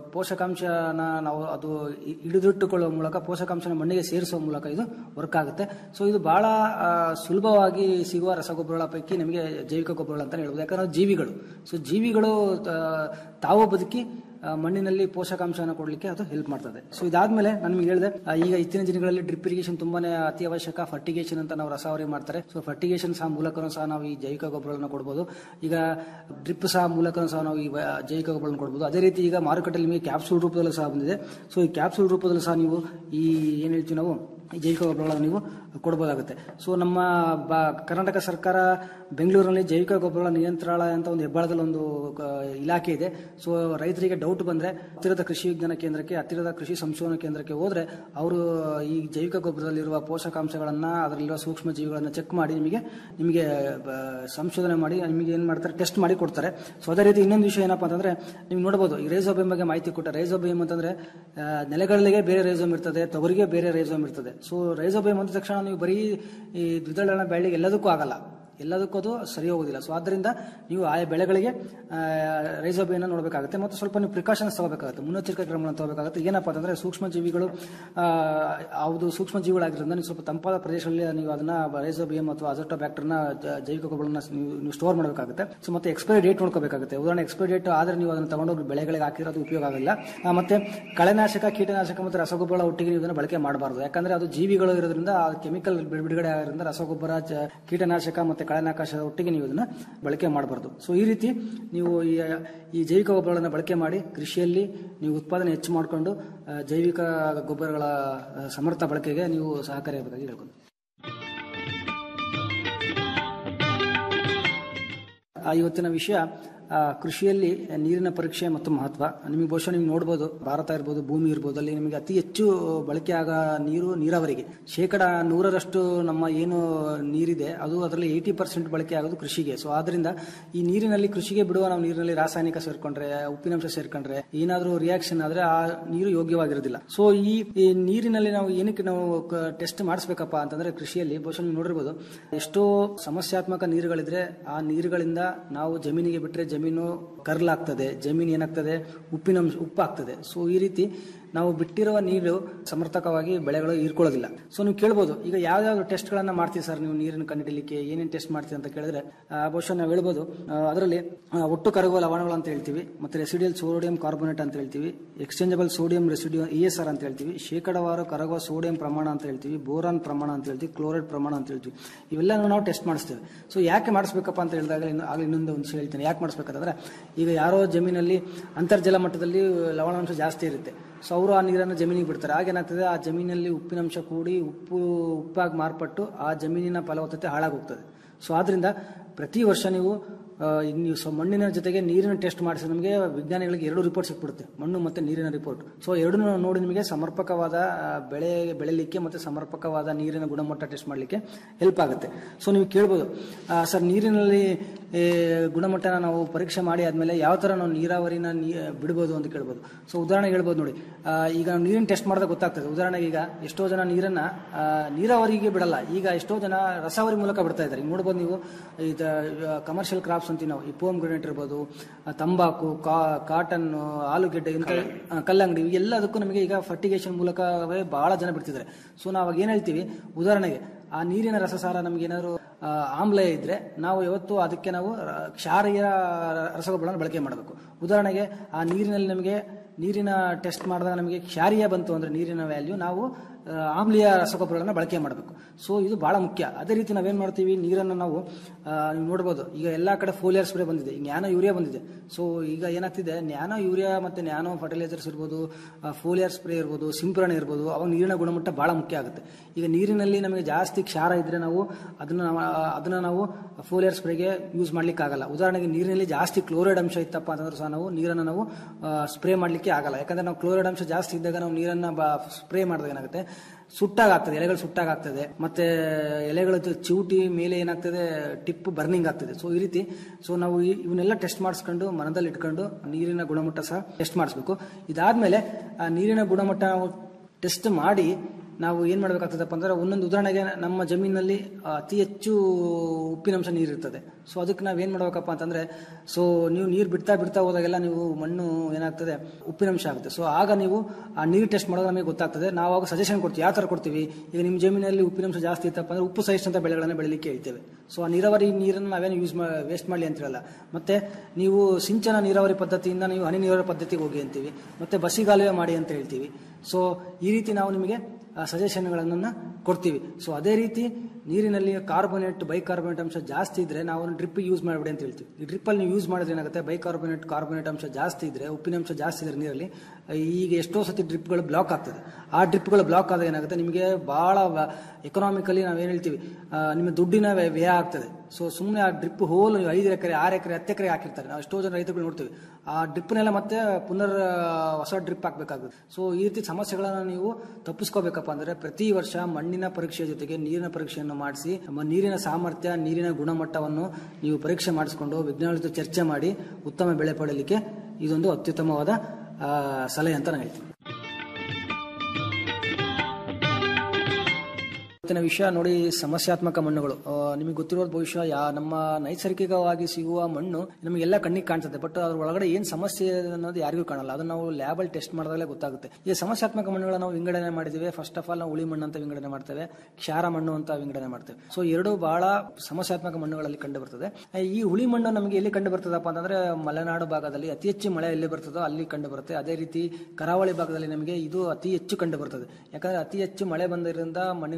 ಪೋಷಕಾಂಶನ ನಾವು ಅದು ಹಿ- ಹಿಡಿದಿಟ್ಟುಕೊಳ್ಳುವ ಮೂಲಕ ಪೋಷಕಾಂಶನ ಮಣ್ಣಿಗೆ ಸೇರಿಸುವ ಮೂಲಕ ಇದು ವರ್ಕ್ ಆಗುತ್ತೆ ಸೊ ಇದು ಬಹಳ ಆ, ಸುಲಭವಾಗಿ ಸಿಗುವ ರಸಗೊಬ್ಬರಗಳ ಪೈಕಿ ನಮಗೆ ಜೈವಿಕ ಗೊಬ್ಬರಗಳು ಅಂತ ಹೇಳ್ಬೋದು ಯಾಕಂದ್ರೆ ಅವು ಜೀವಿಗಳು ಸೊ ಜೀವಿಗಳು ಆ, ತಾವು ಬದುಕಿ ಆ, ಮಣ್ಣಿನಲ್ಲಿ ಪೋಷಕಾಂಶನ ಕೊಡಲಿಕ್ಕೆ ಅದು ಹೆಲ್ಪ್ ಮಾಡ್ತದೆ ಸೊ ಇದಾದ್ಮೇಲೆ ನಾನು ನಿಮ್ಗೆ ಹೇಳಿದೆ ಆ, ಈಗ ಇತ್ತೀನ ದಿನಗಳಲ್ಲಿ ಡ್ರಿಪ್ ಇರಿಗೇಷನ್ ತುಂಬಾನೇ ಅತಿ ಅವಶ್ಯಕ ಫರ್ಟಿಗೇಷನ್ ಅಂತ ನಾವು ರಸಾವರಿ ಮಾಡ್ತಾರೆ ಸೊ ಫರ್ಟಿಗೇಷನ್ ಸಹ ಮೂಲಕನೂ ಸಹ ನಾವು ಈ ಜೈವಿಕ ಗೊಬ್ಬರಗಳನ್ನು ಕೊಡ್ಬೋದು ಈಗ ಡ್ರಿಪ್ ಸಹ ಮೂಲಕನೂ ಸಹ ನಾವು ಈ ವ- ಜೈವಿಕ ಗೊಬ್ಬರಗಳನ್ನು ಕೊಡ್ಬೋದು ಅದೇ ರೀತಿ ಈಗ ಮಾರುಕಟ್ಟೆಯಲ್ಲಿ ನಿಮಗೆ ಕ್ಯಾಪ್ಸೂಲ್ ರೂಪದಲ್ಲೂ ಸಹ ಬಂದಿದೆ ಸೊ ಈ ಕ್ಯಾಪ್ಸೂಲ್ ರೂಪದಲ್ಲೂ ಸಹ ನೀವು ಈ ಏನ್ ಹೇಳ್ತೀವಿ ನಾವು ಈ ಜೈವಿಕ ಗೊಬ್ಬರಗಳನ್ನು ನೀವು ಕೊಡ್ಬೋದಾಗುತ್ತೆ ಸೊ ನಮ್ಮ ಬ ಕರ್ನಾಟಕ ಸರ್ಕಾರ ಬೆಂಗಳೂರಿನಲ್ಲಿ ಜೈವಿಕ ಗೊಬ್ಬರಗಳ ನಿಯಂತ್ರಣಾಲಯ ಅಂತ ಒಂದು ಹೆಬ್ಬಾಳದಲ್ಲಿ ಒಂದು ಕ- ಇಲಾಖೆ ಇದೆ ಸೊ ರೈತರಿಗೆ ಡೌಟ್ ಬಂದ್ರೆ ಹತ್ತಿರದ ಕೃಷಿ ವಿಜ್ಞಾನ ಕೇಂದ್ರಕ್ಕೆ ಹತ್ತಿರದ ಕೃಷಿ ಸಂಶೋಧನಾ ಕೇಂದ್ರಕ್ಕೆ ಹೋದ್ರೆ ಅವರು ಈ ಜೈವಿಕ ಗೊಬ್ಬರದಲ್ಲಿರುವ ಪೋಷಕಾಂಶಗಳನ್ನ ಅದರಲ್ಲಿರುವ ಸೂಕ್ಷ್ಮ ಜೀವಿಗಳನ್ನ ಚೆಕ್ ಮಾಡಿ ನಿಮಗೆ ನಿಮಗೆ ಬ- ಸಂಶೋಧನೆ ಮಾಡಿ ನಿಮಗೆ ಏನ್ ಮಾಡ್ತಾರೆ ಟೆಸ್ಟ್ ಮಾಡಿ ಕೊಡ್ತಾರೆ ಸೊ ಅದೇ ರೀತಿ ಇನ್ನೊಂದು ವಿಷಯ ಏನಪ್ಪಾ ಅಂತಂದ್ರೆ ನೀವು ನೋಡಬಹುದು ಈ ರೈಸೋಬಿಯಂ ಬಗ್ಗೆ ಮಾಹಿತಿ ಕೊಟ್ಟ ರೈಸೋಬಿಯಂ ಅಂತಂದ್ರೆ ಆ, ನೆಲೆಗಳಿಗೆ ಬೇರೆ ರೈಸೋಮ್ ಇರ್ತದೆ ತೊಗರಿಗೆ ಬೇರೆ ರೈಸೋಮ್ ಇರ್ತದೆ ಸೊ ರೈಸೋಬಿಯಂ ಅಂದ ತಕ್ಷಣ ನೀವು ಬರೀ ಈ ದ್ವಿದಳ ಬೆಳೆಗೆ ಎಲ್ಲದಕ್ಕೂ ಆಗಲ್ಲ ಎಲ್ಲದಕ್ಕೂ ಅದು ಸರಿ ಹೋಗೋದಿಲ್ಲ ಸೊ ಆದ್ದರಿಂದ ನೀವು ಆಯಾ ಬೆಳೆಗಳಿಗೆ ರೈಸೋಬಿಯನ್ನ ನೋಡಬೇಕಾಗುತ್ತೆ ಮತ್ತು ಸ್ವಲ್ಪ ನೀವು ಪ್ರಿಕಾಷನ್ಸ್ ತಗೋಬೇಕಾಗುತ್ತೆ ಮುನ್ನೆಚ್ಚರಿಕೆ ಕ್ರಮಗಳನ್ನು ತಗೋಬೇಕಾಗುತ್ತೆ ಏನಪ್ಪ ಅಂತಂದ್ರೆ ಸೂಕ್ಷ್ಮ ಜೀವಿಗಳು ಆ, ಯಾವುದು ಸೂಕ್ಷ್ಮ ಜೀವಿಗಳಾಗಿರೋದ್ರಿಂದ ನೀವು ಸ್ವಲ್ಪ ತಂಪಾದ ಪ್ರದೇಶದಲ್ಲಿ ನೀವು ಅದನ್ನ ರೈಸೋಬಿಯಂ ಅಥವಾ ಅಜೋಟೋ ಬ್ಯಾಕ್ಟರ್ನ ಜೈವಿಕ ಗೊಬ್ಬರನ್ನ ನೀವು ನೀವು ಸ್ಟೋರ್ ಮಾಡಬೇಕಾಗುತ್ತೆ ಸೊ ಮತ್ತೆ ಎಕ್ಸ್ಪೈರಿ ಡೇಟ್ ನೋಡ್ಕೋಬೇಕಾಗುತ್ತೆ ಉದಾಹರಣೆ ಎಕ್ಸ್ಪೈರಿ ಡೇಟ್ ಆದ್ರೆ ನೀವು ಅದನ್ನು ತಗೊಂಡೋಗಿ ಬೆಳೆಗಳಿಗೆ ಹಾಕಿರೋದು ಉಪಯೋಗ ಆಗಲ್ಲ ಆ, ಮತ್ತೆ ಕಳೆನಾಶಕ ಕೀಟನಾಶಕ ಮತ್ತು ರಸಗೊಬ್ಬರ ಒಟ್ಟಿಗೆ ನೀವು ಇದನ್ನ ಬಳಕೆ ಮಾಡಬಾರ್ದು ಯಾಕಂದ್ರೆ ಅದು ಜೀವಿಗಳು ಇರೋದ್ರಿಂದ ಆ ಕೆಮಿಕಲ್ ಬಿಡುಗಡೆ ಆಗೋದ್ರಿಂದ ರಸಗೊಬ್ಬರ ಜ- ಕೀಟನಾಶಕ ಮತ್ತೆ ಕಳೆನಾಶಕದ ಒಟ್ಟಿಗೆ ನೀವು ಇದನ್ನ ಬಳಕೆ ಮಾಡಬಾರ್ದು ಸೊ ಈ ರೀತಿ ನೀವು ಈ ಈ ಜೈವಿಕ ಗೊಬ್ಬರಗಳನ್ನು ಬಳಕೆ ಮಾಡಿ ಕೃಷಿಯಲ್ಲಿ ನೀವು ಉತ್ಪಾದನೆ ಹೆಚ್ಚು ಮಾಡಿಕೊಂಡು ಆ, ಜೈವಿಕ ಗೊಬ್ಬರಗಳ ಆ, ಸಮರ್ಥ ಬಳಕೆಗೆ ನೀವು ಸಹಕಾರಿಯಾಗಬೇಕಾಗಿ ಹೇಳ್ಕೊಂಡು ಆ, ಇವತ್ತಿನ ವಿಷಯ ಆ, ಕೃಷಿಯಲ್ಲಿ ನೀರಿನ ಪರೀಕ್ಷೆ ಮತ್ತು ಮಹತ್ವ ನಿಮಗೆ ಬಹುಶಃ ನೀವು ನೋಡ್ಬೋದು ಭಾರತ ಇರ್ಬೋದು ಭೂಮಿ ಇರ್ಬೋದು ಅಲ್ಲಿ ನಿಮಗೆ ಅತಿ ಹೆಚ್ಚು ಬಳಕೆ ಆಗ ನೀರು ನೀರಾವರಿಗೆ ಶೇಕಡ ನೂರರಷ್ಟು ನಮ್ಮ ಏನು ನೀರಿದೆ ಅದು ಅದರಲ್ಲಿ ಏಯ್ಟಿ ಪರ್ಸೆಂಟ್ ಬಳಕೆ ಆಗೋದು ಕೃಷಿಗೆ ಸೊ ಆದ್ರಿಂದ ಈ ನೀರಿನಲ್ಲಿ ಕೃಷಿಗೆ ಬಿಡುವ ನಾವು ನೀರಿನಲ್ಲಿ ರಾಸಾಯನಿಕ ಸೇರ್ಕೊಂಡ್ರೆ ಉಪ್ಪಿನಂಶ ಸೇರ್ಕೊಂಡ್ರೆ ಏನಾದರೂ ರಿಯಾಕ್ಷನ್ ಆದ್ರೆ ಆ ನೀರು ಯೋಗ್ಯವಾಗಿರೋದಿಲ್ಲ ಸೊ ಈ ಈ ನೀರಿನಲ್ಲಿ ನಾವು ಏನಕ್ಕೆ ನಾವು ಟೆಸ್ಟ್ ಮಾಡಿಸ್ಬೇಕಪ್ಪ ಅಂತಂದ್ರೆ ಕೃಷಿಯಲ್ಲಿ ಬಹುಶಃ ನೀವು ನೋಡಿರ್ಬೋದು ಎಷ್ಟೋ ಸಮಸ್ಯಾತ್ಮಕ ನೀರುಗಳಿದ್ರೆ ಆ ನೀರುಗಳಿಂದ ನಾವು ಜಮೀನಿಗೆ ಬಿಟ್ಟರೆ ಜಮೀನು ಕರ್ಲಾಗ್ತದೆ ಜಮೀನು ಏನಾಗ್ತದೆ ಉಪ್ಪಿನಂಶ ಉಪ್ಪಾಗ್ತದೆ ಸೊ ಈ ರೀತಿ ನಾವು ಬಿಟ್ಟಿರುವ ನೀರು ಸಮರ್ಥಕವಾಗಿ ಬೆಳೆಗಳು ಹೀರ್ಕೊಳ್ಳೋದಿಲ್ಲ ಸೊ ನೀವು ಕೇಳ್ಬೋದು ಈಗ ಯಾವ್ಯಾವ ಟೆಸ್ಟ್ಗಳನ್ನ ಮಾಡ್ತೀವಿ ಸರ್ ನೀವು ನೀರಿನ ಕಂಡುಹಿಡಿಲಿಕ್ಕೆ ಏನೇನು ಟೆಸ್ಟ್ ಮಾಡ್ತೀವಿ ಅಂತ ಕೇಳಿದ್ರೆ ಆ, ಬಹುಶಃ ನಾವು ಹೇಳ್ಬೋದು ಆ, ಅದರಲ್ಲಿ ಆ, ಒಟ್ಟು ಕರಗುವ ಲವಣಗಳು ಅಂತ ಹೇಳ್ತೀವಿ ಮತ್ತೆ ರೆಸಿಡಿಯಲ್ ಸೋಡಿಯಂ ಕಾರ್ಬೋನೇಟ್ ಅಂತ ಹೇಳ್ತೀವಿ exchangeable sodium ratio E S R ಅಂತ ಹೇಳ್ತೀವಿ ಶೇಕಡವಾರು ಕರಗುವ ಸೋಡಿಯಂ ಪ್ರಮಾಣ ಅಂತ ಹೇಳ್ತೀವಿ ಬೋರಾನ್ ಪ್ರಮಾಣ ಅಂತ ಹೇಳ್ತೀವಿ ಕ್ಲೋರೈಡ್ ಪ್ರಮಾಣ ಅಂತ ಹೇಳ್ತೀವಿ ಇವೆಲ್ಲ ನಾವು ಟೆಸ್ಟ್ ಮಾಡಿಸ್ತೇವೆ ಸೊ ಯಾಕೆ ಮಾಡಿಸ್ಬೇಕಪ್ಪ ಅಂತ ಹೇಳಿದಾಗ ಇನ್ನು ಆಗಲಿ ಇನ್ನೊಂದು ಒಂದು ವಿಷಯ ಹೇಳ್ತೇನೆ ಯಾಕೆ ಮಾಡಿಸ್ಬೇಕಂತಂದ್ರೆ ಈಗ ಯಾರೋ ಜಮೀನಲ್ಲಿ ಅಂತರ್ಜಲ ಮಟ್ಟದಲ್ಲಿ ಲವಣಾಂಶ ಜಾಸ್ತಿ ಇರುತ್ತೆ ಸೊ ಅವರು ಆ ನೀರನ್ನು ಜಮೀನಿಗೆ ಬಿಡ್ತಾರೆ ಆಗೇನಾಗ್ತದೆ ಆ ಜಮೀನಲ್ಲಿ ಉಪ್ಪಿನಂಶ ಕೂಡಿ ಉಪ್ಪು ಉಪ್ಪಾಗಿ ಮಾರ್ಪಟ್ಟು ಆ ಜಮೀನಿನ ಫಲವತ್ತತೆ ಹಾಳಾಗೋಗ್ತದೆ ಸೊ ಆದ್ರಿಂದ ಪ್ರತಿ ವರ್ಷ ನೀವು ಆ, ಈಗ ನೀವು ಸೊ ಮಣ್ಣಿನ ಜೊತೆಗೆ ನೀರಿನ ಟೆಸ್ಟ್ ಮಾಡಿಸಿ ನಮಗೆ ವಿಜ್ಞಾನಿಗಳಿಗೆ ಎರಡು ರಿಪೋರ್ಟ್ ಸಿಕ್ಬಿಡುತ್ತೆ ಮಣ್ಣು ಮತ್ತು ನೀರಿನ ರಿಪೋರ್ಟ್ ಸೊ ಎರಡನ್ನೂ ನೋಡಿ ನಿಮಗೆ ಸಮರ್ಪಕವಾದ ಆ, ಬೆಳೆ ಬೆಳೆಯಲಿಕ್ಕೆ ಮತ್ತು ಸಮರ್ಪಕವಾದ ನೀರಿನ ಗುಣಮಟ್ಟ ಟೆಸ್ಟ್ ಮಾಡಲಿಕ್ಕೆ ಹೆಲ್ಪ್ ಆಗುತ್ತೆ ಸೊ ನೀವು ಕೇಳ್ಬೋದು ಆ, ಸರ್ ನೀರಿನಲ್ಲಿ ಏ, ಗುಣಮಟ್ಟನ ನಾವು ಪರೀಕ್ಷೆ ಮಾಡಿ ಆದಮೇಲೆ ಯಾವ ಥರ ನಾವು ನೀರಾವರಿನ ನೀ ಬಿಡ್ಬೋದು ಅಂತ ಕೇಳ್ಬೋದು ಸೊ ಉದಾಹರಣೆಗೆ ಹೇಳ್ಬೋದು ನೋಡಿ ಆ, ಈಗ ನಾವು ನೀರಿನ ಟೆಸ್ಟ್ ಮಾಡಿದಾಗ ಗೊತ್ತಾಗ್ತದೆ ಉದಾಹರಣೆಗೆ ಈಗ ಎಷ್ಟೋ ಜನ ನೀರನ್ನ ಆ, ನೀರಾವರಿಗೆ ಬಿಡಲ್ಲ ಈಗ ಎಷ್ಟೋ ಜನ ರಸಾವರಿ ಮೂಲಕ ಬಿಡ್ತಾ ಇದ್ದಾರೆ ಈಗ ನೋಡ್ಬೋದು ನೀವು ಇದು ಕಮರ್ಷಿಯಲ್ ಕ್ರಾಪ್ಸ್ ಅಂತೀವಿ ನಾವು ಈ ಪೋಮ್ ಗ್ರೆನೇಟ್ ಇರ್ಬೋದು ಆ, ತಂಬಾಕು ಕಾ ಕಾಟನ್ ಆಲೂಗೆಡ್ಡೆ ಇಂಥ ಆ, ಕಲ್ಲಂಗಡಿ ಎಲ್ಲದಕ್ಕೂ ನಮಗೆ ಈಗ ಫರ್ಟಿಗೇಷನ್ ಮೂಲಕವೇ ಬಹಳ ಜನ ಬಿಡ್ತಿದ್ದಾರೆ ಸೊ ನಾವು ಅವಾಗ ಏನು ಹೇಳ್ತೀವಿ ಉದಾಹರಣೆಗೆ ಆ ನೀರಿನ ರಸಸಾರ ನಮ್ಗೆ ಏನಾದ್ರು ಆ, ಆಮ್ಲ ಇದ್ರೆ ನಾವು ಯಾವತ್ತು ಅದಕ್ಕೆ ನಾವು ರ- ಕ್ಷಾರೀಯ ರಸಗೊಬ್ಬರನ ಬಳಕೆ ಮಾಡಬೇಕು ಉದಾಹರಣೆಗೆ ಆ ನೀರಿನಲ್ಲಿ ನಮಗೆ ನೀರಿನ ಟೆಸ್ಟ್ ಮಾಡಿದಾಗ ನಮಗೆ ಕ್ಷಾರೀಯ ಬಂತು ಅಂದ್ರೆ ನೀರಿನ ವ್ಯಾಲ್ಯೂ ನಾವು ಆ, ಆಮ್ಲೀಯ ರಸಗೊಬ್ಬರಗಳನ್ನ ಬಳಕೆ ಮಾಡಬೇಕು ಸೊ ಇದು ಬಹಳ ಮುಖ್ಯ ಅದೇ ರೀತಿ ನಾವೇನ್ ಮಾಡ್ತೀವಿ ನೀರನ್ನು ನಾವು ಆ, ನೀವು ನೋಡ್ಬೋದು ಈಗ ಎಲ್ಲಾ ಕಡೆ ಫೋಲಿಯರ್ ಸ್ಪ್ರೇ ಬಂದಿದೆ ಈಗ ನ್ಯಾನೋ ಯೂರಿಯಾ ಬಂದಿದೆ ಸೊ ಈಗ ಏನಾಗ್ತಿದೆ ನ್ಯಾನೋ ಯೂರಿಯಾ ಮತ್ತೆ ನ್ಯಾನೋ ಫರ್ಟಿಲೈಸರ್ಸ್ ಇರ್ಬೋದು ಫೋಲಿಯರ್ ಸ್ಪ್ರೇ ಇರ್ಬೋದು ಸಿಂಪರಣೆ ಇರ್ಬೋದು ಅವಾಗ ನೀರಿನ ಗುಣಮಟ್ಟ ಬಹಳ ಮುಖ್ಯ ಆಗುತ್ತೆ ಈಗ ನೀರಿನಲ್ಲಿ ನಮಗೆ ಜಾಸ್ತಿ ಕ್ಷಾರ ಇದ್ರೆ ನಾವು ಅದನ್ನ ನಾವು ಅದನ್ನ ನಾವು ಫೋಲಿಯರ್ ಸ್ಪ್ರೇಗೆ ಯೂಸ್ ಮಾಡ್ಲಿಕ್ಕೆ ಆಗಲ್ಲ ಉದಾಹರಣೆಗೆ ನೀರಿನಲ್ಲಿ ಜಾಸ್ತಿ ಕ್ಲೋರೈಡ್ ಅಂಶ ಇತ್ತಪ್ಪ ಅಂತಂದ್ರೆ ಸಹ ನಾವು ನೀರನ್ನು ನಾವು ಸ್ಪ್ರೇ ಮಾಡ್ಲಿಕ್ಕೆ ಆಗಲ್ಲ ಯಾಕಂದ್ರೆ ನಾವು ಕ್ಲೋರೈಡ್ ಅಂಶ ಜಾಸ್ತಿ ಇದ್ದಾಗ ನಾವು ನೀರನ್ನ ಸ್ಪ್ರೇ ಮಾಡಿದಾಗ ಏನಾಗುತ್ತೆ ಸುಟ್ಟಾಗ್ತದೆ ಎಲೆಗಳು ಸುಟ್ಟಾಗ್ತದೆ ಮತ್ತೆ ಎಲೆಗಳ ಚಿವುಟಿ ಮೇಲೆ ಏನಾಗ್ತದೆ ಟಿಪ್ ಬರ್ನಿಂಗ್ ಆಗ್ತದೆ ಸೊ ಈ ರೀತಿ ಸೊ ನಾವು ಈ- ಇವನ್ನೆಲ್ಲ ಟೆಸ್ಟ್ ಮಾಡಿಸ್ಕೊಂಡು ಮನದಲ್ಲಿ ಇಟ್ಕೊಂಡು ನೀರಿನ ಗುಣಮಟ್ಟ ಸಹ ಟೆಸ್ಟ್ ಮಾಡಿಸ್ಬೇಕು ಇದಾದ್ಮೇಲೆ ಆ ನೀರಿನ ಗುಣಮಟ್ಟ ನಾವು ಟೆಸ್ಟ್ ಮಾಡಿ ನಾವು ಏನ್ ಮಾಡ್ಬೇಕಾಗ್ತದಪ್ಪ ಅಂದ್ರೆ ಒಂದೊಂದು ಉದಾಹರಣೆಗೆ ನಮ್ಮ ಜಮೀನಲ್ಲಿ ಆ, ಅತಿ ಹೆಚ್ಚು ಉಪ್ಪಿನಂಶ ನೀರಿರ್ತದೆ ಸೊ ಅದಕ್ಕೆ ನಾವ್ ಏನ್ ಮಾಡ್ಬೇಕಪ್ಪ ಅಂತಂದ್ರೆ ಸೊ ನೀವು ನೀರು ಬಿಡ್ತಾ ಬಿಡ್ತಾ ಹೋದಾಗೆಲ್ಲ ನೀವು ಮಣ್ಣು ಏನಾಗ್ತದೆ ಉಪ್ಪಿನಂಶ ಆಗುತ್ತೆ ಸೊ ಆಗ ನೀವು ಆ ನೀರು ಟೆಸ್ಟ್ ಮಾಡೋದು ನಮಗೆ ಗೊತ್ತಾಗ್ತದೆ ನಾವು ಆಗ ಸಜೆಷನ್ ಕೊಡ್ತೀವಿ ಯಾವ ತರ ಕೊಡ್ತೀವಿ ಈಗ ನಿಮ್ಮ ಜಮೀನಲ್ಲಿ ಉಪ್ಪಿನಂಶ ಜಾಸ್ತಿ ಇತ್ತಪ್ಪ ಅಂದ್ರೆ ಉಪ್ಪು ಸಹಿಷ್ಣುವಂತ ಬೆಳೆಗಳನ್ನ ಬೆಳಿಲಿಕ್ಕೆ ಹೇಳ್ತೇವೆ ಸೊ ಆ ನೀರಾವರಿ ನೀರನ್ನು ನಾವೇನು ಯೂಸ್ ವೇಸ್ಟ್ ಮಾಡಲಿ ಅಂತ ಹೇಳಲ್ಲ ಮತ್ತೆ ನೀವು ಸಿಂಚನ ನೀರಾವರಿ ಪದ್ಧತಿಯಿಂದ ನೀವು ಹನಿ ನೀರಾವರಿ ಪದ್ಧತಿಗೆ ಹೋಗಿ ಅಂತೀವಿ ಮತ್ತೆ ಬಸಿಗಾಲುವೆ ಮಾಡಿ ಅಂತ ಹೇಳ್ತೀವಿ ಸೊ ಈ ರೀತಿ ನಾವು ನಿಮಗೆ ಸಜೆಷನ್ಗಳನ್ನು ಕೊಡ್ತೀವಿ ಸೊ ಅದೇ ರೀತಿ ನೀರಿನಲ್ಲಿ ಕಾರ್ಬೋನೇಟ್ ಬೈಕಾರ್ಬೋನೇಟ್ ಅಂಶ ಜಾಸ್ತಿ ಇದ್ರೆ ನಾವು ಡ್ರಿಪ್ ಯೂಸ್ ಮಾಡಬೇಡಿ ಅಂತ ಹೇಳ್ತೀವಿ ಈ ಡ್ರಿಪ್ ಅಲ್ಲಿ ನೀವು ಯೂಸ್ ಮಾಡಿದ್ರೆ ಏನಾಗುತ್ತೆ ಬೈಕಾರ್ಬೋನೇಟ್ ಕಾರ್ಬೋನೇಟ್ ಅಂಶ ಜಾಸ್ತಿ ಇದ್ರೆ ಉಪ್ಪಿನಂಶ ಜಾಸ್ತಿ ಇದ್ರೆ ನೀರಲ್ಲಿ ಈಗ ಎಷ್ಟೋ ಸತಿ ಡ್ರಿಪ್ಗಳು ಬ್ಲಾಕ್ ಆಗ್ತದೆ ಆ ಡ್ರಿಪ್ಗಳು ಬ್ಲಾಕ್ ಆದಾಗ ಏನಾಗುತ್ತೆ ನಿಮಗೆ ಬಹಳ ಎಕನಾಮಿಕಲಿ ನಾವೇನು ಹೇಳ್ತೀವಿ ಆ, ನಿಮ್ಮ ದುಡ್ಡಿನ ವ್ಯ- ವ್ಯಯ ಆಗ್ತದೆ ಸೊ ಸುಮ್ಮನೆ ಆ ಡ್ರಿಪ್ ಹೋಲ್ ಐದು ಎಕರೆ ಆರು ಎಕರೆ ಹತ್ತು ಎಕರೆ ಹಾಕಿರ್ತಾರೆ ನಾವು ಎಷ್ಟೋ ಜನ ರೈತಗಳು ನೋಡ್ತೀವಿ ಆ ಡ್ರಿಪ್ನೆಲ್ಲ ಮತ್ತೆ ಪುನರ್ ಆ, ಹೊಸ ಡ್ರಿಪ್ ಹಾಕ್ಬೇಕಾಗುತ್ತೆ ಸೊ ಈ ರೀತಿ ಸಮಸ್ಯೆಗಳನ್ನ ನೀವು ತಪ್ಪಿಸ್ಕೋಬೇಕಪ್ಪ ಅಂದ್ರೆ ಪ್ರತಿ ವರ್ಷ ಮಣ್ಣಿನ ಪರೀಕ್ಷೆ ಜೊತೆಗೆ ನೀರಿನ ಪರೀಕ್ಷೆಯನ್ನು ಮಾಡಿಸಿ ನಮ್ಮ ನೀರಿನ ಸಾಮರ್ಥ್ಯ ನೀರಿನ ಗುಣಮಟ್ಟವನ್ನು ನೀವು ಪರೀಕ್ಷೆ ಮಾಡಿಸ್ಕೊಂಡು ವಿಜ್ಞಾನಿಗಳ ಜೊತೆ ಚರ್ಚೆ ಮಾಡಿ ಉತ್ತಮ ಬೆಳೆ ಪಡೆಯಲಿಕ್ಕೆ ಇದೊಂದು ಅತ್ಯುತ್ತಮವಾದ ಆ, ಸಲಹೆ ಅಂತ ನಾನು ಹೇಳ್ತೀನಿ ಇವತ್ತಿನ ವಿಷಯ ನೋಡಿ ಸಮಸ್ಯಾತ್ಮಕ ಮಣ್ಣುಗಳು ಆ, ನಿಮಗೆ ಗೊತ್ತಿರೋದು ಬಹುಶಃ ಯಾ ನಮ್ಮ ನೈಸರ್ಗಿಕವಾಗಿ ಸಿಗುವ ಮಣ್ಣು ನಮಗೆಲ್ಲ ಕಣ್ಣಿಗೆ ಕಾಣ್ತದೆ ಬಟ್ ಅದ್ರ ಒಳಗಡೆ ಏನ್ ಸಮಸ್ಯೆ ಇದೆ ಅನ್ನೋದು ಯಾರಿಗೂ ಕಾಣಲ್ಲ ಅದನ್ನ ನಾವು ಲ್ಯಾಬ್ ಅಲ್ಲಿ ಟೆಸ್ಟ್ ಮಾಡಿದಾಗಲೇ ಗೊತ್ತಾಗುತ್ತೆ ಈ ಸಮಸ್ಯಾತ್ಮಕ ಮಣ್ಣುಗಳನ್ನ ನಾವು ವಿಂಗಡಣೆ ಮಾಡಿದ್ದೀವಿ ಫಸ್ಟ್ ಆಫ್ ಆಲ್ ನಾವು ಉಳಿ ಮಣ್ಣು ಅಂತ ವಿಂಗಡಣೆ ಮಾಡ್ತೇವೆ ಕ್ಷಾರ ಮಣ್ಣು ಅಂತ ವಿಂಗಡಣೆ ಮಾಡ್ತೇವೆ ಸೊ ಎರಡು ಬಹಳ ಸಮಸ್ಯಾತ್ಮಕ ಮಣ್ಣುಗಳಲ್ಲಿ ಕಂಡು ಬರ್ತದೆ ಈ ಹುಳಿ ಮಣ್ಣು ನಮಗೆ ಎಲ್ಲಿ ಕಂಡು ಬರ್ತದಪ್ಪ ಅಂತಂದ್ರೆ ಮಲೆನಾಡು ಭಾಗದಲ್ಲಿ ಅತಿ ಹೆಚ್ಚು ಮಳೆ ಎಲ್ಲಿ ಬರ್ತದೋ ಅಲ್ಲಿ ಕಂಡು ಬರುತ್ತೆ ಅದೇ ರೀತಿ ಕರಾವಳಿ ಭಾಗದಲ್ಲಿ ನಮಗೆ ಇದು ಅತಿ ಹೆಚ್ಚು ಕಂಡು ಬರ್ತದೆ ಯಾಕಂದ್ರೆ ಅತಿ ಹೆಚ್ಚು ಮಳೆ ಬಂದಿರೋದ್ರಿಂದ ಮಣ್ಣಿನಲ್ಲಿರುವ